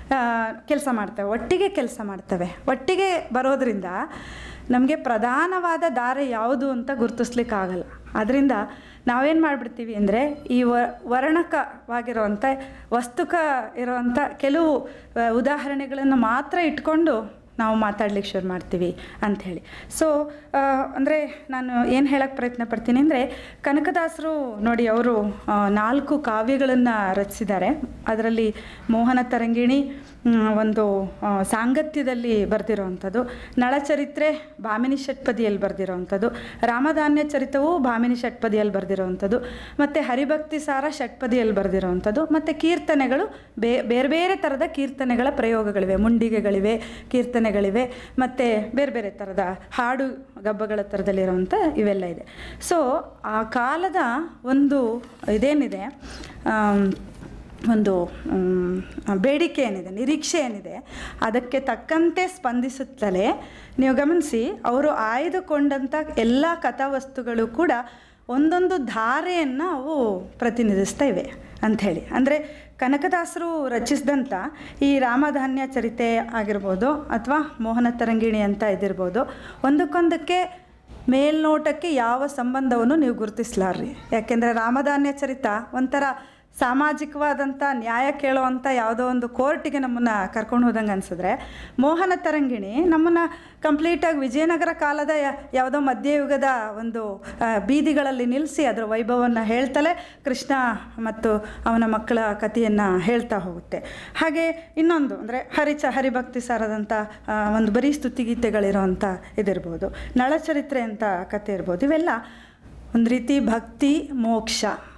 [SPEAKER 1] ಕೆಲಸ ಮಾಡ್ತವೆ ಒಟ್ಟಿಗೆ ಕೆಲಸ ಮಾಡ್ತವೆ ಒಟ್ಟಿಗೆ ಬರೋದ್ರಿಂದ ನಮಗೆ ಪ್ರಧಾನವಾದ ದಾರಿ ಯಾವುದು ಅಂತ ಗುರುತಿಸ್ಲಿಕ್ಕಾಗಲ್ಲ ಅದರಿಂದ ನಾವೇನು ಮಾಡಿಬಿಡ್ತೀವಿ ಅಂದರೆ ಈ ವ ವರ್ಣಕವಾಗಿರುವಂಥ ವಸ್ತುಕ ಇರುವಂಥ ಕೆಲವು ಆ, ಉದಾಹರಣೆಗಳನ್ನು ಮಾತ್ರ ಇಟ್ಕೊಂಡು ನಾವು ಮಾತಾಡ್ಲಿಕ್ಕೆ ಶುರು ಮಾಡ್ತೀವಿ ಅಂಥೇಳಿ ಸೊ ಅಂದರೆ ನಾನು ಏನು ಹೇಳಕ್ಕೆ ಪ್ರಯತ್ನ ಪಡ್ತೀನಿ ಅಂದರೆ ಕನಕದಾಸರು ನೋಡಿ ಅವರು ಆ, ನಾಲ್ಕು ಕಾವ್ಯಗಳನ್ನು ರಚಿಸಿದ್ದಾರೆ ಅದರಲ್ಲಿ ಮೋಹನ ತರಂಗಿಣಿ ಮ್, ಒಂದು ಆ, ಸಾಂಗತ್ಯದಲ್ಲಿ ಬರೆದಿರೋವಂಥದ್ದು ನಳಚರಿತ್ರೆ ಭಾಮಿನಿ ಷಟ್ಪದಿಯಲ್ಲಿ ಬರೆದಿರೋವಂಥದ್ದು ರಾಮಧಾನ್ಯ ಚರಿತವು ಭಾಮಿನಿ ಷಟ್ಪದಿಯಲ್ಲಿ ಬರೆದಿರೋವಂಥದ್ದು ಮತ್ತು ಹರಿಭಕ್ತಿ ಸಾರ ಷಟ್ಪದಿಯಲ್ಲಿ ಬರೆದಿರೋವಂಥದ್ದು ಮತ್ತು ಕೀರ್ತನೆಗಳು ಬೇ ಬೇರೆ ಬೇರೆ ಥರದ ಕೀರ್ತನೆಗಳ ಪ್ರಯೋಗಗಳಿವೆ ಮುಂಡಿಗೆಗಳಿವೆ ಕೀರ್ತನೆಗಳಿವೆ ಮತ್ತು ಬೇರೆ ಬೇರೆ ಥರದ ಹಾಡು ಗಬ್ಬಗಳ ಥರದಲ್ಲಿರುವಂಥ ಇವೆಲ್ಲ ಇದೆ ಸೊ ಆ ಕಾಲದ ಒಂದು ಇದೇನಿದೆ ಆಮ್, ಒಂದು ಮ್, ಬೇಡಿಕೆ ಏನಿದೆ ನಿರೀಕ್ಷೆ ಏನಿದೆ ಅದಕ್ಕೆ ತಕ್ಕಂತೆ ಸ್ಪಂದಿಸುತ್ತಲೇ ನೀವು ಗಮನಿಸಿ ಅವರು ಆಯ್ದುಕೊಂಡಂಥ ಎಲ್ಲ ಕಥಾವಸ್ತುಗಳು ಕೂಡ ಒಂದೊಂದು ಧಾರೆಯನ್ನು ಅವು ಪ್ರತಿನಿಧಿಸ್ತಾ ಇವೆ ಅಂಥೇಳಿ ಅಂದರೆ ಕನಕದಾಸರು ರಚಿಸಿದಂಥ ಈ ರಾಮಧಾನ್ಯ ಚರಿತೆ ಆಗಿರ್ಬೋದು ಅಥವಾ ಮೋಹನ ತರಂಗಿಣಿ ಅಂತ ಇದಿರ್ಬೋದು ಒಂದಕ್ಕೊಂದಕ್ಕೆ ಮೇಲ್ನೋಟಕ್ಕೆ ಯಾವ ಸಂಬಂಧವನ್ನು ನೀವು ಗುರುತಿಸ್ಲಾರ್ರಿ ಯಾಕೆಂದರೆ ರಾಮಧಾನ್ಯ ಚರಿತ ಒಂಥರ ಸಾಮಾಜಿಕವಾದಂಥ ನ್ಯಾಯ ಕೇಳುವಂಥ ಯಾವುದೋ ಒಂದು ಕೋರ್ಟಿಗೆ ನಮ್ಮನ್ನು ಕರ್ಕೊಂಡು ಹೋದಂಗೆ ಅನಿಸಿದ್ರೆ ಮೋಹನ ತರಂಗಿಣಿ ನಮ್ಮನ್ನು ಕಂಪ್ಲೀಟಾಗಿ ವಿಜಯನಗರ ಕಾಲದ ಯ- ಯಾವುದೋ ಮಧ್ಯಯುಗದ ಒಂದು ಆ, ಬೀದಿಗಳಲ್ಲಿ ನಿಲ್ಲಿಸಿ ಅದರ ವೈಭವವನ್ನು ಹೇಳ್ತಲೇ ಕೃಷ್ಣ ಮತ್ತು ಅವನ ಮಕ್ಕಳ ಕಥೆಯನ್ನು ಹೇಳ್ತಾ ಹೋಗುತ್ತೆ ಹಾಗೆ ಇನ್ನೊಂದು ಅಂದರೆ ಹರಿಚ ಹರಿಭಕ್ತಿ ಸಾರದಂಥ ಆ, ಒಂದು ಬರೀ ಸ್ತುತಿಗೀತೆಗಳಿರೋವಂಥ ಇದಿರ್ಬೋದು ನಳಚರಿತ್ರೆ ಅಂತ ಕತೆ ಇರ್ಬೋದು ಇವೆಲ್ಲ ಒಂದು ರೀತಿ ಭಕ್ತಿ ಮೋಕ್ಷ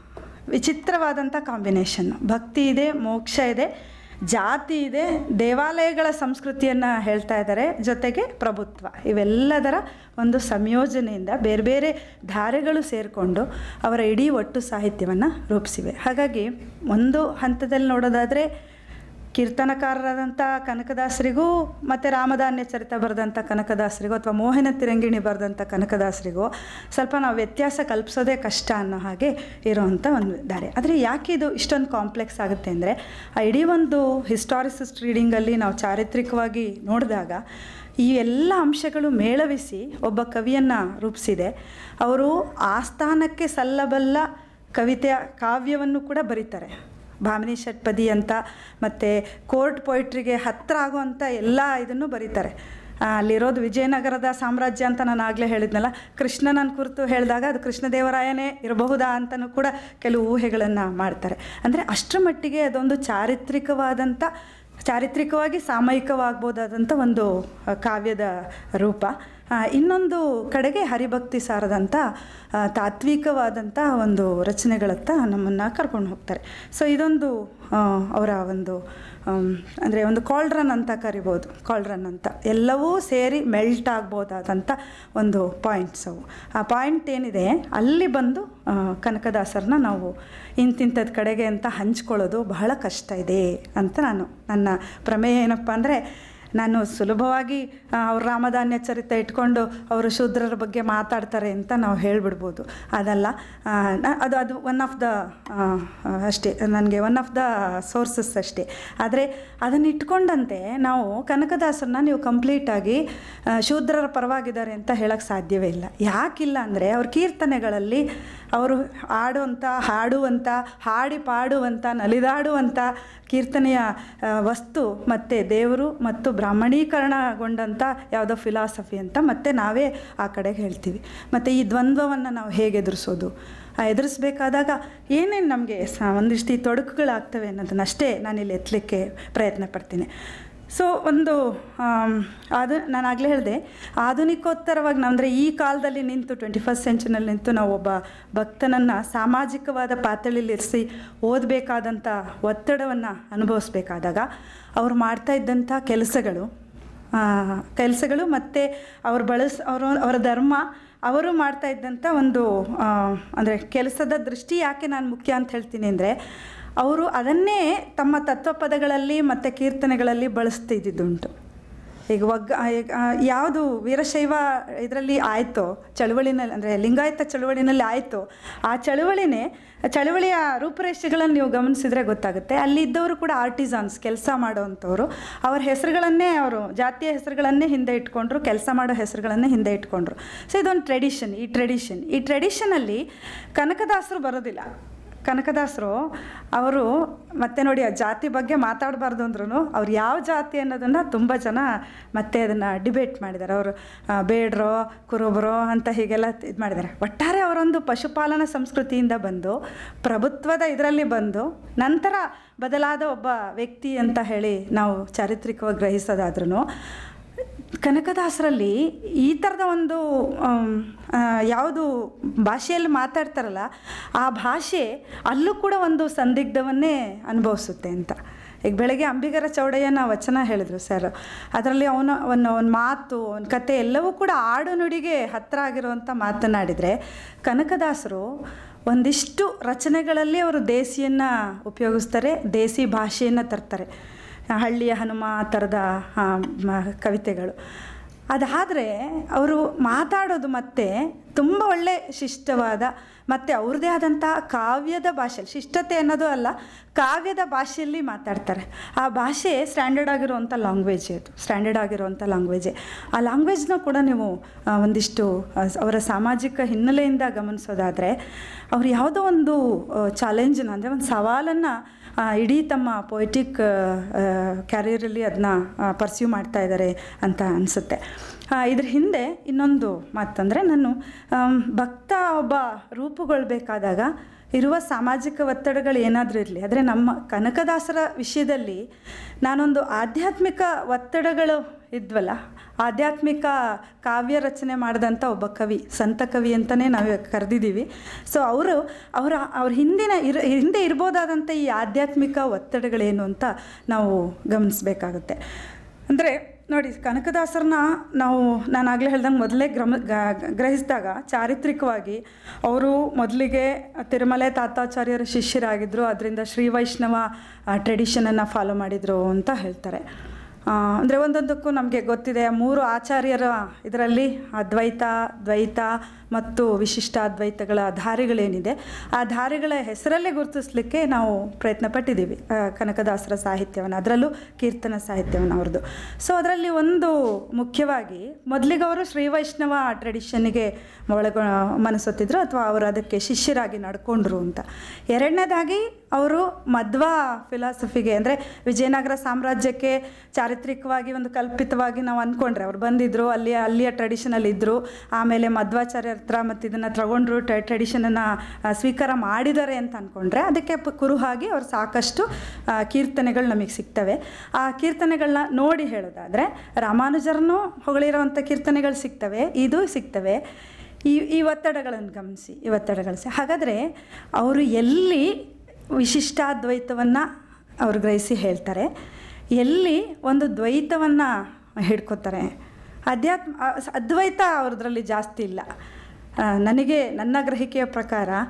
[SPEAKER 1] ವಿಚಿತ್ರವಾದಂಥ ಕಾಂಬಿನೇಷನ್ ಭಕ್ತಿ ಇದೆ ಮೋಕ್ಷ ಇದೆ ಜಾತಿ ಇದೆ ದೇವಾಲಯಗಳ ಸಂಸ್ಕೃತಿಯನ್ನು ಹೇಳ್ತಾ ಇದ್ದಾರೆ ಜೊತೆಗೆ ಪ್ರಭುತ್ವ ಇವೆಲ್ಲದರ ಒಂದು ಸಂಯೋಜನೆಯಿಂದ ಬೇರೆ ಬೇರೆ ಧಾರೆಗಳು ಸೇರಿಕೊಂಡು ಅವರ ಇಡೀ ಒಟ್ಟು ಸಾಹಿತ್ಯವನ್ನು ರೂಪಿಸಿವೆ ಹಾಗಾಗಿ ಒಂದು ಹಂತದಲ್ಲಿ ನೋಡೋದಾದರೆ ಕೀರ್ತನಕಾರರಾದಂಥ ಕನಕದಾಸರಿಗೂ ಮತ್ತು ರಾಮಧಾನ್ಯ ಚರಿತ ಬರೆದಂಥ ಕನಕದಾಸರಿಗೂ ಅಥವಾ ಮೋಹನ ತಿರಂಗಿಣಿ ಬರೆದಂಥ ಕನಕದಾಸರಿಗೂ ಸ್ವಲ್ಪ ನಾವು ವ್ಯತ್ಯಾಸ ಕಲ್ಪಿಸೋದೇ ಕಷ್ಟ ಅನ್ನೋ ಹಾಗೆ ಇರೋವಂಥ ಒಂದು ದಾರಿ ಆದರೆ ಯಾಕೆ ಇದು ಇಷ್ಟೊಂದು ಕಾಂಪ್ಲೆಕ್ಸ್ ಆಗುತ್ತೆ ಅಂದರೆ ಆ ಇಡೀ ಒಂದು ಹಿಸ್ಟಾರಿಸಿಸ್ಟ್ ರೀಡಿಂಗಲ್ಲಿ ನಾವು ಚಾರಿತ್ರಿಕವಾಗಿ ನೋಡಿದಾಗ ಈ ಎಲ್ಲ ಅಂಶಗಳು ಮೇಳವಿಸಿ ಒಬ್ಬ ಕವಿಯನ್ನು ರೂಪಿಸಿದೆ ಅವರು ಆಸ್ಥಾನಕ್ಕೆ ಸಲ್ಲಬಲ್ಲ ಕವಿತೆಯ ಕಾವ್ಯವನ್ನು ಕೂಡ ಬರೀತಾರೆ ಭಾಮಿನಿ ಷಟ್ಪದಿ ಅಂತ ಮತ್ತು ಕೋರ್ಟ್ ಪೊಯಿಟ್ರಿಗೆ ಹತ್ತಿರ ಆಗುವಂಥ ಎಲ್ಲ ಇದನ್ನು ಬರೀತಾರೆ ಆ, ಅಲ್ಲಿರೋದು ವಿಜಯನಗರದ ಸಾಮ್ರಾಜ್ಯ ಅಂತ ನಾನು ಆಗಲೇ ಹೇಳಿದ್ನಲ್ಲ ಕೃಷ್ಣನನ್ನು ಕುರಿತು ಹೇಳಿದಾಗ ಅದು ಕೃಷ್ಣದೇವರಾಯನೇ ಇರಬಹುದಾ ಅಂತಲೂ ಕೂಡ ಕೆಲವು ಊಹೆಗಳನ್ನು ಮಾಡ್ತಾರೆ ಅಂದರೆ ಅಷ್ಟರ ಮಟ್ಟಿಗೆ ಅದೊಂದು ಚಾರಿತ್ರಿಕವಾದಂಥ ಚಾರಿತ್ರಿಕವಾಗಿ ಸಾಮಯಿಕವಾಗ್ಬೋದಾದಂಥ ಒಂದು ಆ, ಕಾವ್ಯದ ರೂಪ ಆ, ಇನ್ನೊಂದು ಕಡೆಗೆ ಹರಿಭಕ್ತಿ ಸಾರದಂಥ ಆ, ತಾತ್ವಿಕವಾದಂಥ ಒಂದು ರಚನೆಗಳತ್ತ ನಮ್ಮನ್ನು ಕರ್ಕೊಂಡು ಹೋಗ್ತಾರೆ ಸೊ ಇದೊಂದು ಆ, ಅವರ ಒಂದು ಅಂದರೆ ಒಂದು ಕಾಲ್ಡ್ರನ್ ಅಂತ ಕರಿಬೋದು ಕಾಲ್ಡ್ರನ್ ಅಂತ ಎಲ್ಲವೂ ಸೇರಿ ಮೆಲ್ಟ್ ಆಗ್ಬೋದಾದಂಥ ಒಂದು ಪಾಯಿಂಟ್ಸ್ ಅವು ಆ ಪಾಯಿಂಟ್ ಏನಿದೆ ಅಲ್ಲಿ ಬಂದು ಆ, ಕನಕದಾಸರನ್ನ ನಾವು ಇಂತಿಂಥದ್ದು ಕಡೆಗೆ ಅಂತ ಹಂಚ್ಕೊಳ್ಳೋದು ಬಹಳ ಕಷ್ಟ ಇದೆ ಅಂತ ನಾನು ನನ್ನ ಪ್ರಮೇಯ ಏನಪ್ಪ ಅಂದರೆ ನಾನು ಸುಲಭವಾಗಿ ಆ, ಅವ್ರ ರಾಮಧಾನ್ಯ ಚರಿತ ಇಟ್ಕೊಂಡು ಅವರು ಶೂದ್ರರ ಬಗ್ಗೆ ಮಾತಾಡ್ತಾರೆ ಅಂತ ನಾವು ಹೇಳ್ಬಿಡ್ಬೋದು ಅದಲ್ಲ ಆ, ನ- ಅದು ಅದು ಒನ್ ಆಫ್ ದ ಅಷ್ಟೇ ನನಗೆ ಒನ್ ಆಫ್ ದ ಸೋರ್ಸಸ್ ಅಷ್ಟೇ ಆದರೆ ಅದನ್ನು ಇಟ್ಕೊಂಡಂತೆ ನಾವು ಕನಕದಾಸರನ್ನ ನೀವು ಕಂಪ್ಲೀಟಾಗಿ ಆ, ಶೂದ್ರರ ಪರವಾಗಿದ್ದಾರೆ ಅಂತ ಹೇಳಕ್ಕೆ ಸಾಧ್ಯವೇ ಇಲ್ಲ ಯಾಕಿಲ್ಲ ಅಂದರೆ ಅವ್ರ ಕೀರ್ತನೆಗಳಲ್ಲಿ ಅವರು ಆಡುವಂಥ ಹಾಡುವಂಥ ಹಾಡಿ ಪಾಡುವಂಥ ನಲಿದಾಡುವಂಥ ಕೀರ್ತನೆಯ ಆ, ವಸ್ತು ಮತ್ತು ದೇವರು ಮತ್ತು ಬ್ರಾಹ್ಮಣೀಕರಣಗೊಂಡಂಥ ಯಾವುದೋ ಫಿಲಾಸಫಿ ಅಂತ ಮತ್ತೆ ನಾವೇ ಆ ಕಡೆಗೆ ಹೇಳ್ತೀವಿ ಮತ್ತು ಈ ದ್ವಂದ್ವವನ್ನು ನಾವು ಹೇಗೆ ಎದುರಿಸೋದು ಆ ಎದುರಿಸ್ಬೇಕಾದಾಗ ಏನೇನು ನಮಗೆ ಸ ಒಂದಿಷ್ಟು ಈ ತೊಡಕುಗಳಾಗ್ತವೆ ಅನ್ನೋದನ್ನಷ್ಟೇ ನಾನಿಲ್ಲಿ ಎತ್ತಲಿಕ್ಕೆ ಪ್ರಯತ್ನ ಪಡ್ತೀನಿ ಸೊ ಒಂದು ಆಮ್, ಅದು ನಾನು ಆಗಲೇ ಹೇಳಿದೆ ಆಧುನಿಕೋತ್ತರವಾಗಿ ನಾವು ಅಂದರೆ ಈ ಕಾಲದಲ್ಲಿ ನಿಂತು ಟ್ವೆಂಟಿ ಫಸ್ಟ್ ಸೆಂಚುರಿನಲ್ಲಿ ನಿಂತು ನಾವು ಒಬ್ಬ ಭಕ್ತನನ್ನು ಸಾಮಾಜಿಕವಾದ ಪಾತಳಿಲಿರಿಸಿ ಓದಬೇಕಾದಂಥ ಒತ್ತಡವನ್ನು ಅನುಭವಿಸ್ಬೇಕಾದಾಗ ಅವ್ರು ಮಾಡ್ತಾ ಇದ್ದಂಥ ಕೆಲಸಗಳು ಕೆಲಸಗಳು ಮತ್ತು ಅವ್ರು ಬಳಸ್ ಅವರು ಅವರ ಧರ್ಮ ಅವರು ಮಾಡ್ತಾ ಇದ್ದಂಥ ಒಂದು ಅಂದರೆ ಕೆಲಸದ ದೃಷ್ಟಿ ಯಾಕೆ ನಾನು ಮುಖ್ಯ ಅಂತ ಹೇಳ್ತೀನಿ ಅಂದರೆ ಅವರು ಅದನ್ನೇ ತಮ್ಮ ತತ್ವಪದಗಳಲ್ಲಿ ಮತ್ತು ಕೀರ್ತನೆಗಳಲ್ಲಿ ಬಳಸ್ತಿದ್ದುಂಟು ಈಗ ಒಗ್ಗ ಈಗ ಯಾವುದು ವೀರಶೈವ ಇದರಲ್ಲಿ ಆಯಿತೋ ಚಳುವಳಿನಲ್ಲಿ ಅಂದರೆ ಲಿಂಗಾಯತ ಚಳುವಳಿನಲ್ಲಿ ಆಯಿತು ಆ ಚಳುವಳಿನೇ ಚಳುವಳಿಯ ರೂಪುರೇಷೆಗಳನ್ನು ನೀವು ಗಮನಿಸಿದರೆ ಗೊತ್ತಾಗುತ್ತೆ ಅಲ್ಲಿ ಇದ್ದವರು ಕೂಡ ಆರ್ಟಿಸಾನ್ಸ್ ಕೆಲಸ ಮಾಡೋವಂಥವ್ರು ಅವ್ರ ಹೆಸರುಗಳನ್ನೇ ಅವರು ಜಾತಿಯ ಹೆಸರುಗಳನ್ನೇ ಹಿಂದೆ ಇಟ್ಕೊಂಡ್ರು ಕೆಲಸ ಮಾಡೋ ಹೆಸರುಗಳನ್ನೇ ಹಿಂದೆ ಇಟ್ಕೊಂಡ್ರು ಸೊ ಇದೊಂದು ಟ್ರೆಡಿಷನ್ ಈ ಟ್ರೆಡಿಷನ್ ಈ ಟ್ರೆಡಿಷನಲ್ಲಿ ಕನಕದಾಸರು ಬರೋದಿಲ್ಲ ಕನಕದಾಸರು ಅವರು ಮತ್ತೆ ನೋಡಿ ಆ ಜಾತಿ ಬಗ್ಗೆ ಮಾತಾಡಬಾರ್ದು ಅಂದ್ರೂ ಅವ್ರು ಯಾವ ಜಾತಿ ಅನ್ನೋದನ್ನು ತುಂಬ ಜನ ಮತ್ತೆ ಅದನ್ನು ಡಿಬೇಟ್ ಮಾಡಿದ್ದಾರೆ ಅವರು ಆ, ಬೇಡ್ರೋ ಕುರುಬರೋ ಅಂತ ಹೀಗೆಲ್ಲ ಇದು ಮಾಡಿದ್ದಾರೆ ಒಟ್ಟಾರೆ ಅವರೊಂದು ಪಶುಪಾಲನಾ ಸಂಸ್ಕೃತಿಯಿಂದ ಬಂದು ಪ್ರಭುತ್ವದ ಇದರಲ್ಲಿ ಬಂದು ನಂತರ ಬದಲಾದ ಒಬ್ಬ ವ್ಯಕ್ತಿ ಅಂತ ಹೇಳಿ ನಾವು ಚಾರಿತ್ರಿಕವಾಗಿ ಗ್ರಹಿಸೋದಾದ್ರೂ ಕನಕದಾಸರಲ್ಲಿ ಈ ಥರದ ಒಂದು ಆಮ್, ಆ, ಯಾವುದು ಭಾಷೆಯಲ್ಲಿ ಮಾತಾಡ್ತಾರಲ್ಲ ಆ ಭಾಷೆ ಅಲ್ಲೂ ಕೂಡ ಒಂದು ಸಂದಿಗ್ಧವನ್ನೇ ಅನುಭವಿಸುತ್ತೆ ಅಂತ ಈಗ ಬೆಳಗ್ಗೆ ಅಂಬಿಗರ ಚೌಡಯ್ಯನ ವಚನ ಹೇಳಿದರು ಸರ್ ಅದರಲ್ಲಿ ಅವನ ಒಂದು ಒಂದು ಮಾತು ಒಂದು ಕತೆ ಎಲ್ಲವೂ ಕೂಡ ಆಡು ನುಡಿಗೆ ಹತ್ತಿರ ಆಗಿರುವಂಥ ಮಾತನಾಡಿದರೆ ಕನಕದಾಸರು ಒಂದಿಷ್ಟು ರಚನೆಗಳಲ್ಲಿ ಅವರು ದೇಸಿಯನ್ನು ಉಪಯೋಗಿಸ್ತಾರೆ ದೇಸಿ ಭಾಷೆಯನ್ನು ತರ್ತಾರೆ ಹಳ್ಳಿಯ ಹನುಮ ಆ ಥರದ ಆ, ಮ- ಕವಿತೆಗಳು ಅದಾದರೆ ಅವರು ಮಾತಾಡೋದು ಮತ್ತೆ ತುಂಬ ಒಳ್ಳೆ ಶಿಷ್ಟವಾದ ಮತ್ತು ಅವ್ರದ್ದೇ ಆದಂಥ ಕಾವ್ಯದ ಭಾಷೆಯಲ್ಲಿ ಶಿಷ್ಟತೆ ಅನ್ನೋದು ಅಲ್ಲ ಕಾವ್ಯದ ಭಾಷೆಯಲ್ಲಿ ಮಾತಾಡ್ತಾರೆ ಆ ಭಾಷೆ ಸ್ಟ್ಯಾಂಡರ್ಡ್ ಆಗಿರುವಂಥ ಲ್ಯಾಂಗ್ವೇಜ್ ಅದು ಸ್ಟ್ಯಾಂಡರ್ಡ್ ಆಗಿರುವಂಥ ಲ್ಯಾಂಗ್ವೇಜೇ ಆ ಲ್ಯಾಂಗ್ವೇಜ್ನ ಕೂಡ ನೀವು ಆ, ಒಂದಿಷ್ಟು ಆ, ಅವರ ಸಾಮಾಜಿಕ ಹಿನ್ನೆಲೆಯಿಂದ ಗಮನಿಸೋದಾದರೆ ಅವ್ರು ಯಾವುದೋ ಒಂದು ಚಾಲೆಂಜನ್ನ ಅಂದರೆ ಒಂದು ಸವಾಲನ್ನು ಇಡೀ ತಮ್ಮ ಪೊಯಿಟಿಕ್ ಕ್ಯಾರಿಯರಲ್ಲಿ ಅದನ್ನ ಪರ್ಸ್ಯೂ ಮಾಡ್ತಾ ಇದ್ದಾರೆ ಅಂತ ಅನಿಸುತ್ತೆ ಇದ್ರ ಹಿಂದೆ ಇನ್ನೊಂದು ಮಾತಂದರೆ ನಾನು ಆಮ್, ಭಕ್ತ ಒಬ್ಬ ರೂಪುಗೊಳ್ಬೇಕಾದಾಗ ಇರುವ ಸಾಮಾಜಿಕ ಒತ್ತಡಗಳು ಏನಾದರೂ ಇರಲಿ ಆದರೆ ನಮ್ಮ ಕನಕದಾಸರ ವಿಷಯದಲ್ಲಿ ನಾನೊಂದು ಆಧ್ಯಾತ್ಮಿಕ ಒತ್ತಡಗಳು ಇದ್ವಲ್ಲ ಆಧ್ಯಾತ್ಮಿಕ ಕಾವ್ಯ ರಚನೆ ಮಾಡಿದಂಥ ಒಬ್ಬ ಕವಿ ಸಂತ ಕವಿ ಅಂತಲೇ ನಾವು ಕರೆದಿದ್ದೀವಿ ಸೊ ಅವರು ಅವರ ಅವ್ರ ಹಿಂದಿನ ಇರ ಹಿಂದೆ ಇರ್ಬೋದಾದಂಥ ಈ ಆಧ್ಯಾತ್ಮಿಕ ಒತ್ತಡಗಳೇನು ಅಂತ ನಾವು ಗಮನಿಸಬೇಕಾಗುತ್ತೆ ಅಂದರೆ ನೋಡಿ ಕನಕದಾಸರನ್ನ ನಾವು ನಾನು ಆಗಲೇ ಹೇಳ್ದಂಗೆ ಮೊದಲೇ ಗ್ರಮ ಗ- ಗ್ರಹಿಸಿದಾಗ ಚಾರಿತ್ರಿಕವಾಗಿ ಅವರು ಮೊದಲಿಗೆ ತಿರುಮಲೆ ತಾತಾಚಾರ್ಯರ ಶಿಷ್ಯರಾಗಿದ್ದರು ಅದರಿಂದ ಶ್ರೀ ವೈಷ್ಣವ ಟ್ರೆಡಿಷನನ್ನು ಫಾಲೋ ಮಾಡಿದರು ಅಂತ ಹೇಳ್ತಾರೆ ಅಂದರೆ ಒಂದೊಂದಕ್ಕೂ ನಮಗೆ ಗೊತ್ತಿದೆ ಮೂರು ಆಚಾರ್ಯರ ಇದರಲ್ಲಿ ಅದ್ವೈತ ದ್ವೈತ ಮತ್ತು ವಿಶಿಷ್ಟ ಅದ್ವೈತಗಳ ಧಾರೆಗಳೇನಿದೆ ಆ ಧಾರೆಗಳ ಹೆಸರಲ್ಲೇ ಗುರುತಿಸ್ಲಿಕ್ಕೆ ನಾವು ಪ್ರಯತ್ನ ಪಟ್ಟಿದ್ದೀವಿ ಆ, ಕನಕದಾಸರ ಸಾಹಿತ್ಯವನ್ನು ಅದರಲ್ಲೂ ಕೀರ್ತನ ಸಾಹಿತ್ಯವನ್ನು ಅವ್ರದ್ದು ಸೊ ಅದರಲ್ಲಿ ಒಂದು ಮುಖ್ಯವಾಗಿ ಮೊದಲಿಗೆ ಅವರು ಶ್ರೀ ವೈಷ್ಣವ ಟ್ರೆಡಿಷನ್ನಿಗೆ ಒಳಗ ಮನಸ್ಸೊತ್ತಿದ್ರು ಅಥವಾ ಅವರು ಅದಕ್ಕೆ ಶಿಷ್ಯರಾಗಿ ನಡ್ಕೊಂಡ್ರು ಅಂತ ಎರಡನೇದಾಗಿ ಅವರು ಮಧ್ವ ಫಿಲಾಸಫಿಗೆ ಅಂದರೆ ವಿಜಯನಗರ ಸಾಮ್ರಾಜ್ಯಕ್ಕೆ ಚಾರಿತ್ರಿಕವಾಗಿ ಒಂದು ಕಲ್ಪಿತವಾಗಿ ನಾವು ಅಂದ್ಕೊಂಡ್ರೆ ಅವ್ರು ಬಂದಿದ್ದರು ಅಲ್ಲಿಯ ಅಲ್ಲಿಯ ಟ್ರೆಡಿಷನಲ್ಲಿ ಇದ್ದರು ಆಮೇಲೆ ಮಧ್ವಾಚಾರ್ಯರ ಹತ್ರ ಮತ್ತು ಇದನ್ನು ತಗೊಂಡ್ರು ಟ್ರೆಡಿಷನನ್ನು ಸ್ವೀಕಾರ ಮಾಡಿದ್ದಾರೆ ಅಂತ ಅಂದ್ಕೊಂಡ್ರೆ ಅದಕ್ಕೆ ಪ- ಕುರುಹಾಗಿ ಅವ್ರು ಸಾಕಷ್ಟು ಆ, ಕೀರ್ತನೆಗಳು ನಮಗೆ ಸಿಗ್ತವೆ ಆ ಕೀರ್ತನೆಗಳನ್ನ ನೋಡಿ ಹೇಳೋದಾದರೆ ರಾಮಾನುಜರನ್ನು ಹೊಗಳಿರೋವಂಥ ಕೀರ್ತನೆಗಳು ಸಿಗ್ತವೆ ಇದು ಸಿಗ್ತವೆ ಈ ಈ ಒತ್ತಡಗಳನ್ನು ಗಮನಿಸಿ ಈ ಒತ್ತಡಗಳು ಸಿ ಹಾಗಾದರೆ ಅವರು ಎಲ್ಲಿ ವಿಶಿಷ್ಟಾದ್ವೈತವನ್ನು ಅವರು ಗ್ರಹಿಸಿ ಹೇಳ್ತಾರೆ ಎಲ್ಲಿ ಒಂದು ದ್ವೈತವನ್ನು ಹಿಡ್ಕೋತಾರೆ ಅಧ್ಯಾತ್ಮ ಅ- ಅದ್ವೈತ ಅವ್ರದ್ರಲ್ಲಿ ಜಾಸ್ತಿ ಇಲ್ಲ ಆ, ನನಗೆ ನನ್ನ ಗ್ರಹಿಕೆಯ ಪ್ರಕಾರ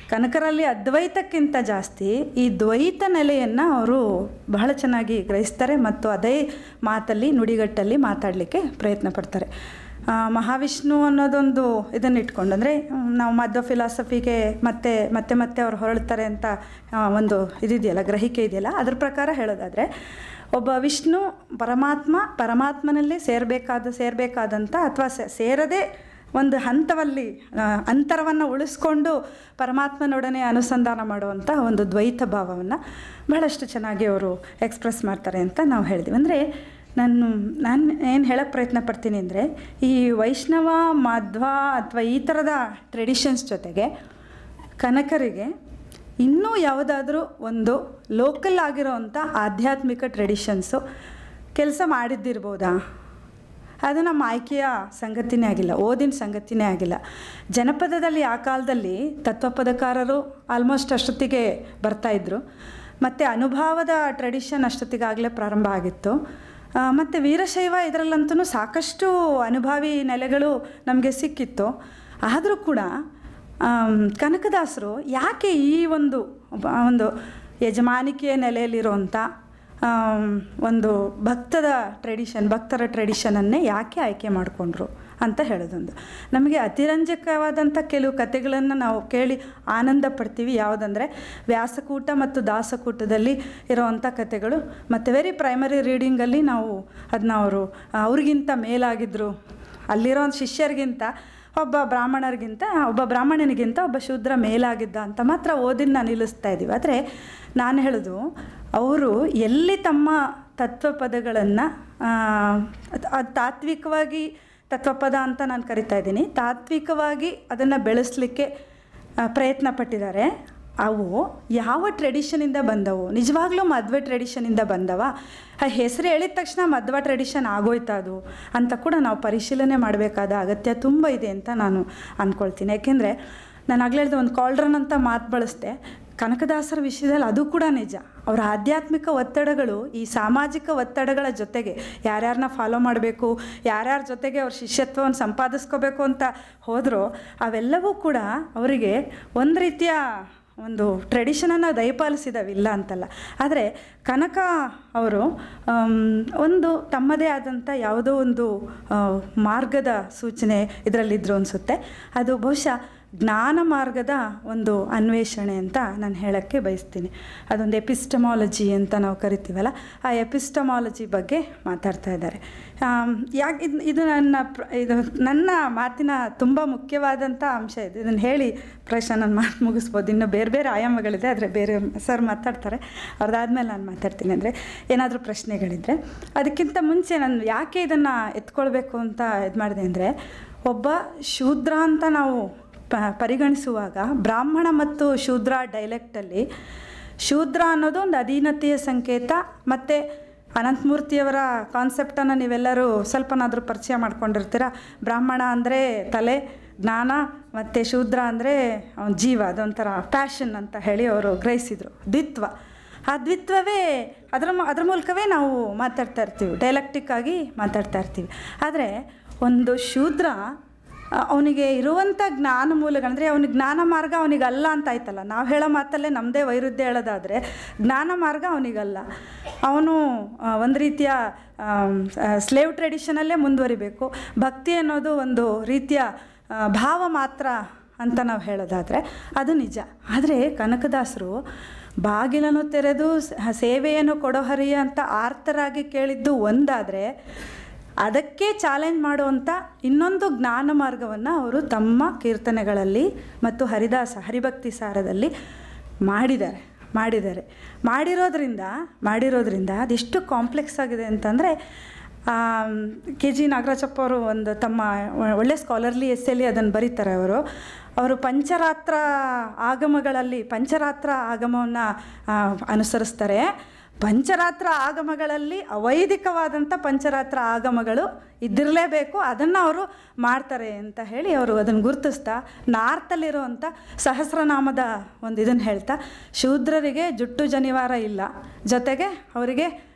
[SPEAKER 1] ಕನಕರಲ್ಲಿ ಅದ್ವೈತಕ್ಕಿಂತ ಜಾಸ್ತಿ ಈ ದ್ವೈತ ನೆಲೆಯನ್ನು ಅವರು ಬಹಳ ಚೆನ್ನಾಗಿ ಗ್ರಹಿಸ್ತಾರೆ ಮತ್ತು ಅದೇ ಮಾತಲ್ಲಿ ನುಡಿಗಟ್ಟಲ್ಲಿ ಮಾತಾಡಲಿಕ್ಕೆ ಪ್ರಯತ್ನ ಪಡ್ತಾರೆ ಆ, ಮಹಾವಿಷ್ಣು ಅನ್ನೋದೊಂದು ಇದನ್ನು ಇಟ್ಕೊಂಡು ಅಂದರೆ ನಾವು ಮಧ್ವ ಫಿಲಾಸಫಿಗೆ ಮತ್ತೆ ಮತ್ತೆ ಮತ್ತೆ ಅವ್ರು ಹೊರಳ್ತಾರೆ ಅಂತ ಆ, ಒಂದು ಇದಿದೆಯಲ್ಲ ಗ್ರಹಿಕೆ ಇದೆಯಲ್ಲ ಅದ್ರ ಪ್ರಕಾರ ಹೇಳೋದಾದರೆ ಒಬ್ಬ ವಿಷ್ಣು ಪರಮಾತ್ಮ ಪರಮಾತ್ಮನಲ್ಲಿ ಸೇರಬೇಕಾದ ಸೇರಬೇಕಾದಂಥ ಅಥವಾ ಸೇರದೆ ಒಂದು ಹಂತದಲ್ಲಿ ಅಂತರವನ್ನು ಉಳಿಸ್ಕೊಂಡು ಪರಮಾತ್ಮನೊಡನೆ ಅನುಸಂಧಾನ ಮಾಡುವಂಥ ಒಂದು ದ್ವೈತ ಭಾವವನ್ನು ಬಹಳಷ್ಟು ಚೆನ್ನಾಗಿ ಅವರು ಎಕ್ಸ್ಪ್ರೆಸ್ ಮಾಡ್ತಾರೆ ಅಂತ ನಾವು ಹೇಳಿದ್ವಿ ಅಂದರೆ ನಾನು ನಾನು ಏನು ಹೇಳೋಕ್ಕೆ ಪ್ರಯತ್ನ ಪಡ್ತೀನಿ ಅಂದರೆ ಈ ವೈಷ್ಣವ ಮಾಧ್ವ ಅಥವಾ ಈ ಥರದ ಟ್ರೆಡಿಷನ್ಸ್ ಜೊತೆಗೆ ಕನಕರಿಗೆ ಇನ್ನೂ ಯಾವುದಾದ್ರೂ ಒಂದು ಲೋಕಲ್ ಆಗಿರೋವಂಥ ಆಧ್ಯಾತ್ಮಿಕ ಟ್ರೆಡಿಷನ್ಸು ಕೆಲಸ ಮಾಡಿದ್ದಿರ್ಬೋದಾ ಅದು ನಮ್ಮ ಆಯ್ಕೆಯ ಸಂಗತಿನೇ ಆಗಿಲ್ಲ ಓದಿನ ಸಂಗತಿನೇ ಆಗಿಲ್ಲ ಜನಪದದಲ್ಲಿ ಆ ಕಾಲದಲ್ಲಿ ತತ್ವಪದಕಾರರು ಆಲ್ಮೋಸ್ಟ್ ಅಷ್ಟೊತ್ತಿಗೆ ಬರ್ತಾಯಿದ್ರು ಮತ್ತು ಅನುಭವದ ಟ್ರೆಡಿಷನ್ ಅಷ್ಟೊತ್ತಿಗಾಗಲೇ ಪ್ರಾರಂಭ ಆಗಿತ್ತು ಮತ್ತು ವೀರಶೈವ ಇದರಲ್ಲಂತೂ ಸಾಕಷ್ಟು ಅನುಭವಿ ನೆಲೆಗಳು ನಮಗೆ ಸಿಕ್ಕಿತ್ತು ಆದರೂ ಕೂಡ ಆಮ್, ಕನಕದಾಸರು ಯಾಕೆ ಈ ಒಂದು ಬ- ಒಂದು ಯಜಮಾನಿಕೆಯ ನೆಲೆಯಲ್ಲಿರುವಂಥ ಆಮ್, ಒಂದು ಭಕ್ತದ ಟ್ರೆಡಿಷನ್ ಭಕ್ತರ ಟ್ರೆಡಿಷನನ್ನೇ ಯಾಕೆ ಆಯ್ಕೆ ಮಾಡಿಕೊಂಡ್ರು ಅಂತ ಹೇಳೋದೊಂದು ನಮಗೆ ಅತಿರಂಜಕವಾದಂಥ ಕೆಲವು ಕಥೆಗಳನ್ನು ನಾವು ಕೇಳಿ ಆನಂದ ಪಡ್ತೀವಿ ಯಾವುದಂದರೆ ವ್ಯಾಸಕೂಟ ಮತ್ತು ದಾಸಕೂಟದಲ್ಲಿ ಇರೋವಂಥ ಕಥೆಗಳು ಮತ್ತು ವೆರಿ ಪ್ರೈಮರಿ ರೀಡಿಂಗಲ್ಲಿ ನಾವು ಅದನ್ನ ಅವರು ಅವ್ರಿಗಿಂತ ಮೇಲಾಗಿದ್ದರು ಅಲ್ಲಿರೋ ಶಿಷ್ಯರಿಗಿಂತ ಒಬ್ಬ ಬ್ರಾಹ್ಮಣರಿಗಿಂತ ಒಬ್ಬ ಬ್ರಾಹ್ಮಣನಿಗಿಂತ ಒಬ್ಬ ಶೂದ್ರ ಮೇಲಾಗಿದ್ದ ಅಂತ ಮಾತ್ರ ಓದಿನ ನಿಲ್ಲಿಸ್ತಾ ಇದ್ದೀವಿ ಆದರೆ ನಾನು ಹೇಳೋದು ಅವರು ಎಲ್ಲಿ ತಮ್ಮ ತತ್ವಪದಗಳನ್ನು ತಾತ್ವಿಕವಾಗಿ ತತ್ವಪದ ಅಂತ ನಾನು ಕರಿತಾ ಇದ್ದೀನಿ ತಾತ್ವಿಕವಾಗಿ ಅದನ್ನು ಬೆಳೆಸಲಿಕ್ಕೆ ಪ್ರಯತ್ನ ಪಟ್ಟಿದ್ದಾರೆ ಅವು ಯಾವ ಟ್ರೆಡಿಷನಿಂದ ಬಂದವು ನಿಜವಾಗ್ಲೂ ಮದುವೆ ಟ್ರೆಡಿಷನಿಂದ ಬಂದವ ಆ ಹೆಸರು ಹೇಳಿದ ತಕ್ಷಣ ಮದುವೆ ಟ್ರೆಡಿಷನ್ ಆಗೋಯ್ತಾ ಅದು ಅಂತ ಕೂಡ ನಾವು ಪರಿಶೀಲನೆ ಮಾಡಬೇಕಾದ ಅಗತ್ಯ ತುಂಬ ಇದೆ ಅಂತ ನಾನು ಅಂದ್ಕೊಳ್ತೀನಿ ಯಾಕೆಂದರೆ ನಾನು ಆಗಲೇ ಹೇಳಿದ ಒಂದು ಕಾಲ್ಡ್ರನ್ ಅಂತ ಮಾತು ಬಳಸ್ದೆ ಕನಕದಾಸರ ವಿಷಯದಲ್ಲಿ ಅದು ಕೂಡ ನಿಜ ಅವರ ಆಧ್ಯಾತ್ಮಿಕ ಒತ್ತಡಗಳು ಈ ಸಾಮಾಜಿಕ ಒತ್ತಡಗಳ ಜೊತೆಗೆ ಯಾರ್ಯಾರನ್ನ ಫಾಲೋ ಮಾಡಬೇಕು ಯಾರ್ಯಾರ ಜೊತೆಗೆ ಅವ್ರ ಶಿಷ್ಯತ್ವವನ್ನು ಸಂಪಾದಿಸ್ಕೋಬೇಕು ಅಂತ ಹೋದರೂ ಅವೆಲ್ಲವೂ ಕೂಡ ಅವರಿಗೆ ಒಂದು ರೀತಿಯ ಒಂದು ಟ್ರೆಡಿಷನನ್ನು ದಯಪಾಲಿಸಿದವಿಲ್ಲ ಅಂತಲ್ಲ ಆದರೆ ಕನಕ ಅವರು ಆಮ್, ಒಂದು ತಮ್ಮದೇ ಆದಂಥ ಯಾವುದೋ ಒಂದು ಆ, ಮಾರ್ಗದ ಸೂಚನೆ ಇದರಲ್ಲಿದ್ದರು ಅನಿಸುತ್ತೆ ಅದು ಬಹುಶಃ ಜ್ಞಾನ ಮಾರ್ಗದ ಒಂದು ಅನ್ವೇಷಣೆ ಅಂತ ನಾನು ಹೇಳೋಕ್ಕೆ ಬಯಸ್ತೀನಿ ಅದೊಂದು ಎಪಿಸ್ಟಮಾಲಜಿ ಅಂತ ನಾವು ಕರಿತೀವಲ್ಲ ಆ ಎಪಿಸ್ಟಮಾಲಜಿ ಬಗ್ಗೆ ಮಾತಾಡ್ತಾ ಇದ್ದಾರೆ ಯಾಕೆ ಇದು ಇದು ನನ್ನ ಪ್ರ ಇದು ನನ್ನ ಮಾತಿನ ತುಂಬ ಮುಖ್ಯವಾದಂಥ ಅಂಶ ಇದು ಇದನ್ನು ಹೇಳಿ ಪ್ರಶ್ನೆ ನಾನು ಮಾತು ಮುಗಿಸ್ಬೋದು ಇನ್ನು ಬೇರೆ ಬೇರೆ ಆಯಾಮಗಳಿದೆ ಆದರೆ ಬೇರೆ ಸರ್ ಮಾತಾಡ್ತಾರೆ ಅವ್ರದ್ದಾದ್ಮೇಲೆ ನಾನು ಮಾತಾಡ್ತೀನಿ ಅಂದರೆ ಏನಾದರೂ ಪ್ರಶ್ನೆಗಳಿದ್ದರೆ ಅದಕ್ಕಿಂತ ಮುಂಚೆ ನಾನು ಯಾಕೆ ಇದನ್ನು ಎತ್ಕೊಳ್ಬೇಕು ಅಂತ ಇದು ಮಾಡಿದೆ ಅಂದರೆ ಒಬ್ಬ ಶೂದ್ರ ಅಂತ ನಾವು ಪ ಪರಿಗಣಿಸುವಾಗ ಬ್ರಾಹ್ಮಣ ಮತ್ತು ಶೂದ್ರ ಡೈಲೆಕ್ಟಲ್ಲಿ ಶೂದ್ರ ಅನ್ನೋದು ಒಂದು ಅಧೀನತೆಯ ಸಂಕೇತ ಮತ್ತು ಅನಂತಮೂರ್ತಿಯವರ ಕಾನ್ಸೆಪ್ಟನ್ನು ನೀವೆಲ್ಲರೂ ಸ್ವಲ್ಪನಾದರೂ ಪರಿಚಯ ಮಾಡ್ಕೊಂಡಿರ್ತೀರ ಬ್ರಾಹ್ಮಣ ಅಂದರೆ ತಲೆ ಜ್ಞಾನ ಮತ್ತು ಶೂದ್ರ ಅಂದರೆ ಅವನ ಜೀವ ಅದೊಂಥರ ಪ್ಯಾಷನ್ ಅಂತ ಹೇಳಿ ಅವರು ಗ್ರಹಿಸಿದರು ದ್ವಿತ್ವ ಆ ದ್ವಿತ್ವವೇ ಅದರ ಮು- ಅದ್ರ ಮೂಲಕವೇ ನಾವು ಮಾತಾಡ್ತಾ ಇರ್ತೀವಿ ಡೈಲೆಕ್ಟಿಕ್ ಆಗಿ ಮಾತಾಡ್ತಾ ಇರ್ತೀವಿ ಆದರೆ ಒಂದು ಶೂದ್ರ ಅವನಿಗೆ ಇರುವಂಥ ಜ್ಞಾನ ಮೂಲಗಳಂದರೆ ಅವನಿಗೆ ಜ್ಞಾನ ಮಾರ್ಗ ಅವನಿಗೆ ಅಲ್ಲ ಅಂತ ಆಯ್ತಲ್ಲ ನಾವು ಹೇಳೋ ಮಾತಲ್ಲೇ ನಮ್ಮದೇ ವೈರುಧ್ಯ ಹೇಳೋದಾದರೆ ಜ್ಞಾನ ಮಾರ್ಗ ಅವನಿಗಲ್ಲ ಅವನು ಒಂದು ರೀತಿಯ ಸ್ಲೇವ್ ಟ್ರೆಡಿಷನಲ್ಲೇ ಮುಂದುವರಿಬೇಕು ಭಕ್ತಿ ಅನ್ನೋದು ಒಂದು ರೀತಿಯ ಆ, ಭಾವ ಮಾತ್ರ ಅಂತ ನಾವು ಹೇಳೋದಾದರೆ ಅದು ನಿಜ ಆದರೆ ಕನಕದಾಸರು ಬಾಗಿಲನ್ನು ತೆರೆದು ಸ- ಸೇವೆಯನ್ನು ಕೊಡೋ ಹರಿಯ ಅಂತ ಆರ್ತರಾಗಿ ಕೇಳಿದ್ದು ಒಂದಾದರೆ ಅದಕ್ಕೆ ಚಾಲೆಂಜ್ ಮಾಡುವಂಥ ಇನ್ನೊಂದು ಜ್ಞಾನ ಮಾರ್ಗವನ್ನು ಅವರು ತಮ್ಮ ಕೀರ್ತನೆಗಳಲ್ಲಿ ಮತ್ತು ಹರಿದಾಸ ಹರಿಭಕ್ತಿ ಸಾರದಲ್ಲಿ ಮಾಡಿದ್ದಾರೆ ಮಾಡಿದ್ದಾರೆ ಮಾಡಿರೋದ್ರಿಂದ ಮಾಡಿರೋದ್ರಿಂದ ಅದೆಷ್ಟು ಕಾಂಪ್ಲೆಕ್ಸ್ ಆಗಿದೆ ಅಂತಂದರೆ ಕೆ ಜಿ ನಾಗರಾಜಪ್ಪ ಅವರು ಒಂದು ತಮ್ಮ ಒಳ್ಳೆ ಸ್ಕಾಲರ್ಲಿ ಎಸ್ಸೆಲ್ಲಿ ಅದನ್ನು ಬರೀತಾರೆ ಅವರು ಅವರು ಪಂಚರಾತ್ರ ಆಗಮಗಳಲ್ಲಿ ಪಂಚರಾತ್ರ ಆಗಮವನ್ನು ಅನುಸರಿಸ್ತಾರೆ ಪಂಚರಾತ್ರ ಆಗಮಗಳಲ್ಲಿ ಅವೈದಿಕವಾದಂಥ ಪಂಚರಾತ್ರ ಆಗಮಗಳು ಇದ್ದಿರಲೇಬೇಕು ಅದನ್ನು ಅವರು ಮಾಡ್ತಾರೆ ಅಂತ ಹೇಳಿ ಅವರು ಅದನ್ನು ಗುರುತಿಸ್ತಾ ನಾರ್ತಲ್ಲಿರುವಂಥ ಸಹಸ್ರನಾಮದ ಒಂದು ಇದನ್ನು ಹೇಳ್ತಾ ಶೂದ್ರರಿಗೆ ಜುಟ್ಟು ಜನಿವಾರ ಇಲ್ಲ ಜೊತೆಗೆ ಅವರಿಗೆ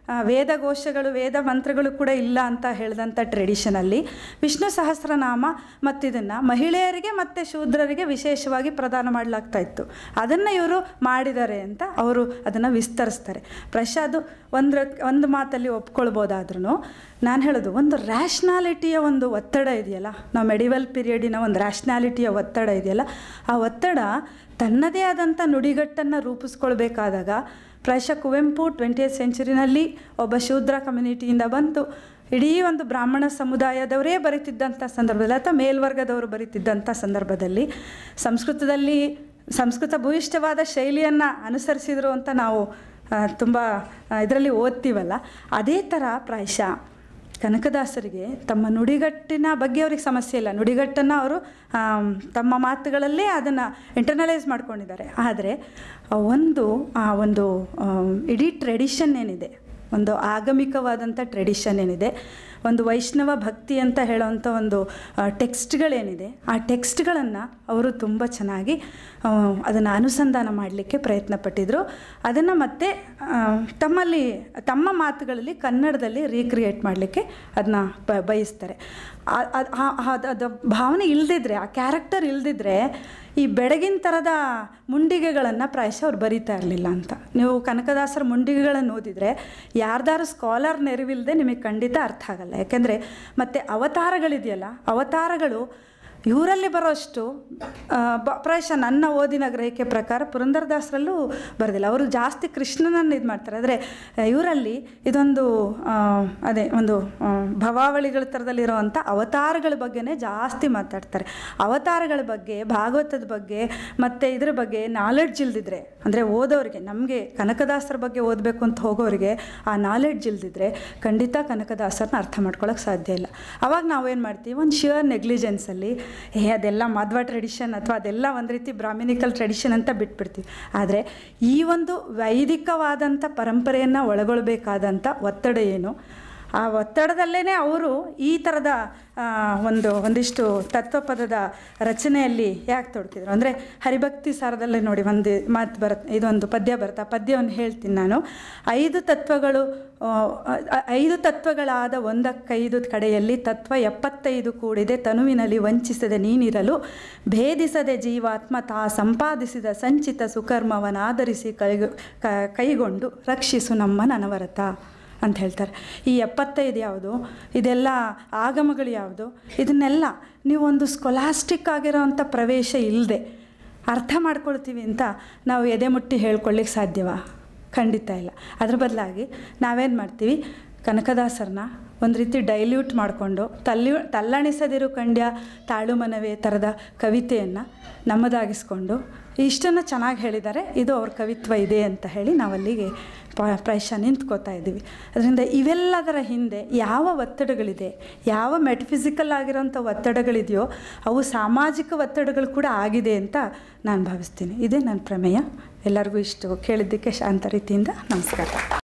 [SPEAKER 1] ಆ, ವೇದಘೋಷಗಳು ವೇದ ಮಂತ್ರಗಳು ಕೂಡ ಇಲ್ಲ ಅಂತ ಹೇಳಿದಂಥ ಟ್ರೆಡಿಷನಲ್ಲಿ ವಿಷ್ಣು ಸಹಸ್ರನಾಮ ಮತ್ತು ಇದನ್ನು ಮಹಿಳೆಯರಿಗೆ ಮತ್ತು ಶೂದ್ರರಿಗೆ ವಿಶೇಷವಾಗಿ ಪ್ರದಾನ ಮಾಡಲಾಗ್ತಾ ಇತ್ತು ಅದನ್ನು ಇವರು ಮಾಡಿದ್ದಾರೆ ಅಂತ ಅವರು ಅದನ್ನು ವಿಸ್ತರಿಸ್ತಾರೆ ಪ್ರಸಾದ್ ಒಂದ್ರ ಒಂದು ಮಾತಲ್ಲಿ ಒಪ್ಕೊಳ್ಬೋದಾದ್ರೂ ನಾನು ಹೇಳೋದು ಒಂದು ರ್ಯಾಷ್ನಾಲಿಟಿಯ ಒಂದು ಒತ್ತಡ ಇದೆಯಲ್ಲ ನಾವು ಮೆಡಿವಲ್ ಪೀರಿಯಡಿನ ಒಂದು ರ್ಯಾಷ್ನಾಲಿಟಿಯ ಒತ್ತಡ ಇದೆಯಲ್ಲ ಆ ಒತ್ತಡ ತನ್ನದೇ ಆದಂಥ ನುಡಿಗಟ್ಟನ್ನು ರೂಪಿಸ್ಕೊಳ್ಬೇಕಾದಾಗ ಪ್ರಾಯಶಃ ಕುವೆಂಪು ಟ್ವೆಂಟಿಯತ್ ಸೆಂಚುರಿನಲ್ಲಿ ಒಬ್ಬ ಶೂದ್ರ ಕಮ್ಯುನಿಟಿಯಿಂದ ಬಂತು ಇಡೀ ಒಂದು ಬ್ರಾಹ್ಮಣ ಸಮುದಾಯದವರೇ ಬರೀತಿದ್ದಂಥ ಸಂದರ್ಭದಲ್ಲಿ ಅಥವಾ ಮೇಲ್ವರ್ಗದವರು ಬರೀತಿದ್ದಂಥ ಸಂದರ್ಭದಲ್ಲಿ ಸಂಸ್ಕೃತದಲ್ಲಿ ಸಂಸ್ಕೃತ ಭೂಯಿಷ್ಠವಾದ ಶೈಲಿಯನ್ನು ಅನುಸರಿಸಿದರು ಅಂತ ನಾವು ತುಂಬ ಇದರಲ್ಲಿ ಓದ್ತೀವಲ್ಲ ಅದೇ ಥರ ಪ್ರಾಯಶಃ ಕನಕದಾಸರಿಗೆ ತಮ್ಮ ನುಡಿಗಟ್ಟಿನ ಬಗ್ಗೆ ಅವ್ರಿಗೆ ಸಮಸ್ಯೆ ಇಲ್ಲ ನುಡಿಗಟ್ಟನ್ನು ಅವರು ಆಮ್, ತಮ್ಮ ಮಾತುಗಳಲ್ಲೇ ಅದನ್ನು ಇಂಟರ್ನಲೈಸ್ ಮಾಡ್ಕೊಂಡಿದ್ದಾರೆ ಆದರೆ ಆ ಒಂದು ಆ ಒಂದು ಆಮ್, ಇಡೀ ಟ್ರೆಡಿಷನ್ ಏನಿದೆ ಒಂದು ಆಗಮಿಕವಾದಂಥ ಟ್ರೆಡಿಷನ್ ಏನಿದೆ ಒಂದು ವೈಷ್ಣವ ಭಕ್ತಿ ಅಂತ ಹೇಳೋವಂಥ ಒಂದು ಟೆಕ್ಸ್ಟ್ಗಳೇನಿದೆ ಆ ಟೆಕ್ಸ್ಟ್ಗಳನ್ನು ಅವರು ತುಂಬ ಚೆನ್ನಾಗಿ ಅದನ್ನು ಅನುಸಂಧಾನ ಮಾಡಲಿಕ್ಕೆ ಪ್ರಯತ್ನ ಪಟ್ಟಿದ್ರು ಅದನ್ನು ಮತ್ತೆ ಆ, ತಮ್ಮಲ್ಲಿ ತಮ್ಮ ಮಾತುಗಳಲ್ಲಿ ಕನ್ನಡದಲ್ಲಿ ರೀಕ್ರಿಯೇಟ್ ಮಾಡಲಿಕ್ಕೆ ಅದನ್ನ ಬ ಬಯಸ್ತಾರೆ ಆ- ಆ- ಆ- ಅದು ಅದು ಭಾವನೆ ಇಲ್ದಿದ್ರೆ ಆ ಕ್ಯಾರೆಕ್ಟರ್ ಇಲ್ದಿದ್ರೆ ಈ ಬೆಳಗಿನ ಥರದ ಮುಂಡಿಗೆಗಳನ್ನು ಪ್ರಾಯಶಃ ಅವ್ರು ಬರೀತಾ ಇರಲಿಲ್ಲ ಅಂತ ನೀವು ಕನಕದಾಸರ ಮುಂಡಿಗೆಗಳನ್ನು ಓದಿದರೆ ಯಾರ್ದಾರು ಸ್ಕಾಲರ್ ನೆರವಿಲ್ಲದೆ ನಿಮಗೆ ಖಂಡಿತ ಅರ್ಥ ಆಗಲ್ಲ ಯಾಕೆಂದರೆ ಮತ್ತು ಅವತಾರಗಳಿದೆಯಲ್ಲ ಅವತಾರಗಳು ಇವರಲ್ಲಿ ಬರೋಷ್ಟು ಆ, ಬ ಪ್ರಾಯಶಃ ನನ್ನ ಓದಿನ ಗ್ರಹಿಕೆ ಪ್ರಕಾರ ಪುರಂದರದಾಸರಲ್ಲೂ ಬರೋದಿಲ್ಲ ಅವರು ಜಾಸ್ತಿ ಕೃಷ್ಣನನ್ನು ಇದು ಮಾಡ್ತಾರೆ ಆದರೆ ಇವರಲ್ಲಿ ಇದೊಂದು ಆ, ಅದೇ ಒಂದು ಆ, ಭವಾವಳಿಗಳ ಥರದಲ್ಲಿರುವಂಥ ಅವತಾರಗಳ ಬಗ್ಗೆನೇ ಜಾಸ್ತಿ ಮಾತಾಡ್ತಾರೆ ಅವತಾರಗಳ ಬಗ್ಗೆ ಭಾಗವತದ ಬಗ್ಗೆ ಮತ್ತು ಇದ್ರ ಬಗ್ಗೆ ನಾಲೆಡ್ಜ್ ಇಲ್ದಿದ್ರೆ ಅಂದರೆ ಓದೋರಿಗೆ ನಮಗೆ ಕನಕದಾಸರ ಬಗ್ಗೆ ಓದಬೇಕು ಅಂತ ಹೋಗೋರಿಗೆ ಆ ನಾಲೆಡ್ಜ್ ಇಲ್ದಿದ್ರೆ ಖಂಡಿತ ಕನಕದಾಸರನ್ನ ಅರ್ಥ ಮಾಡ್ಕೊಳ್ಳೋಕೆ ಸಾಧ್ಯ ಇಲ್ಲ ಅವಾಗ ನಾವೇನು ಮಾಡ್ತೀವಿ ಒಂದು ಶ್ಯೂರ್ ನೆಗ್ಲಿಜೆನ್ಸಲ್ಲಿ ಏ ಅದೆಲ್ಲ ಮಧ್ವ ಟ್ರೆಡಿಷನ್ ಅಥವಾ ಅದೆಲ್ಲ ಒಂದು ರೀತಿ ಬ್ರಾಹ್ಮಿನಿಕಲ್ ಟ್ರೆಡಿಷನ್ ಅಂತ ಬಿಟ್ಬಿಡ್ತೀವಿ ಆದರೆ ಈ ಒಂದು ವೈದಿಕವಾದಂಥ ಪರಂಪರೆಯನ್ನು ಒಳಗೊಳ್ಬೇಕಾದಂಥ ಒತ್ತಡ ಏನು ಆ ಒತ್ತಡದಲ್ಲೇ ಅವರು ಈ ಥರದ ಆ, ಒಂದು ಒಂದಿಷ್ಟು ತತ್ವಪದದ ರಚನೆಯಲ್ಲಿ ಯಾಕೆ ತೊಡ್ತಿದ್ರು ಅಂದರೆ ಹರಿಭಕ್ತಿ ಸಾರದಲ್ಲೇ ನೋಡಿ ಒಂದು ಮಾತು ಬರುತ್ತೆ ಇದೊಂದು ಪದ್ಯ ಬರುತ್ತೆ ಆ ಪದ್ಯವನ್ನು ಹೇಳ್ತೀನಿ ನಾನು ಐದು ತತ್ವಗಳು ಆ, ಆ, ಐದು ತತ್ವಗಳಾದ ಒಂದಕ್ಕೈದು ಕಡೆಯಲ್ಲಿ ತತ್ವ ಎಪ್ಪತ್ತೈದು ಕೂಡಿದೆ ತನುವಿನಲ್ಲಿ ವಂಚಿಸದೆ ನೀನಿರಲು ಭೇದಿಸದೆ ಜೀವಾತ್ಮ ತಾ ಸಂಪಾದಿಸಿದ ಸಂಚಿತ ಸುಕರ್ಮವನ್ನಾಧರಿಸಿ ಕೈಗೊ ಕ- ಕೈಗೊಂಡು ರಕ್ಷಿಸು ನಮ್ಮ ನನವರತ ಅಂತ ಹೇಳ್ತಾರೆ ಈ ಎಪ್ಪತ್ತೈದು ಯಾವುದು ಇದೆಲ್ಲ ಆಗಮಗಳು ಯಾವುದು ಇದನ್ನೆಲ್ಲ ನೀವು ಒಂದು ಸ್ಕೊಲಾಸ್ಟಿಕ್ ಆಗಿರೋವಂಥ ಪ್ರವೇಶ ಇಲ್ಲದೆ ಅರ್ಥ ಮಾಡ್ಕೊಳ್ತೀವಿ ಅಂತ ನಾವು ಎದೆ ಮುಟ್ಟಿ ಹೇಳ್ಕೊಳ್ಳಿಕ್ಕೆ ಸಾಧ್ಯವಾ ಖಂಡಿತ ಇಲ್ಲ ಅದ್ರ ಬದಲಾಗಿ ನಾವೇನು ಮಾಡ್ತೀವಿ ಕನಕದಾಸರನ್ನ ಒಂದು ರೀತಿ ಡೈಲ್ಯೂಟ್ ಮಾಡಿಕೊಂಡು ತಲ್ಲಿ ತಲ್ಲಣಿಸದಿರು ಕಂಡ್ಯ ತಾಳು ಮನವೇ ಥರದ ಕವಿತೆಯನ್ನು ನಮ್ಮದಾಗಿಸ್ಕೊಂಡು ಇಷ್ಟನ್ನು ಚೆನ್ನಾಗಿ ಹೇಳಿದ್ದಾರೆ ಇದು ಅವ್ರ ಕವಿತ್ವ ಇದೆ ಅಂತ ಹೇಳಿ ನಾವಲ್ಲಿಗೆ ಪ ಪ್ರಾಯಶಃ ನಿಂತ್ಕೋತಾ ಇದ್ದೀವಿ ಅದರಿಂದ ಇವೆಲ್ಲದರ ಹಿಂದೆ ಯಾವ ಒತ್ತಡಗಳಿದೆ ಯಾವ ಮೆಟಫಿಸಿಕಲ್ ಆಗಿರೋಂಥ ಒತ್ತಡಗಳಿದೆಯೋ ಅವು ಸಾಮಾಜಿಕ ಒತ್ತಡಗಳು ಕೂಡ ಆಗಿದೆ ಅಂತ ನಾನು ಭಾವಿಸ್ತೀನಿ ಇದೇ ನನ್ನ ಪ್ರಮೇಯ ಎಲ್ಲರಿಗೂ ಇಷ್ಟು ಕೇಳಿದ್ದಕ್ಕೆ ಶಾಂತ ರೀತಿಯಿಂದ ನಮಸ್ಕಾರ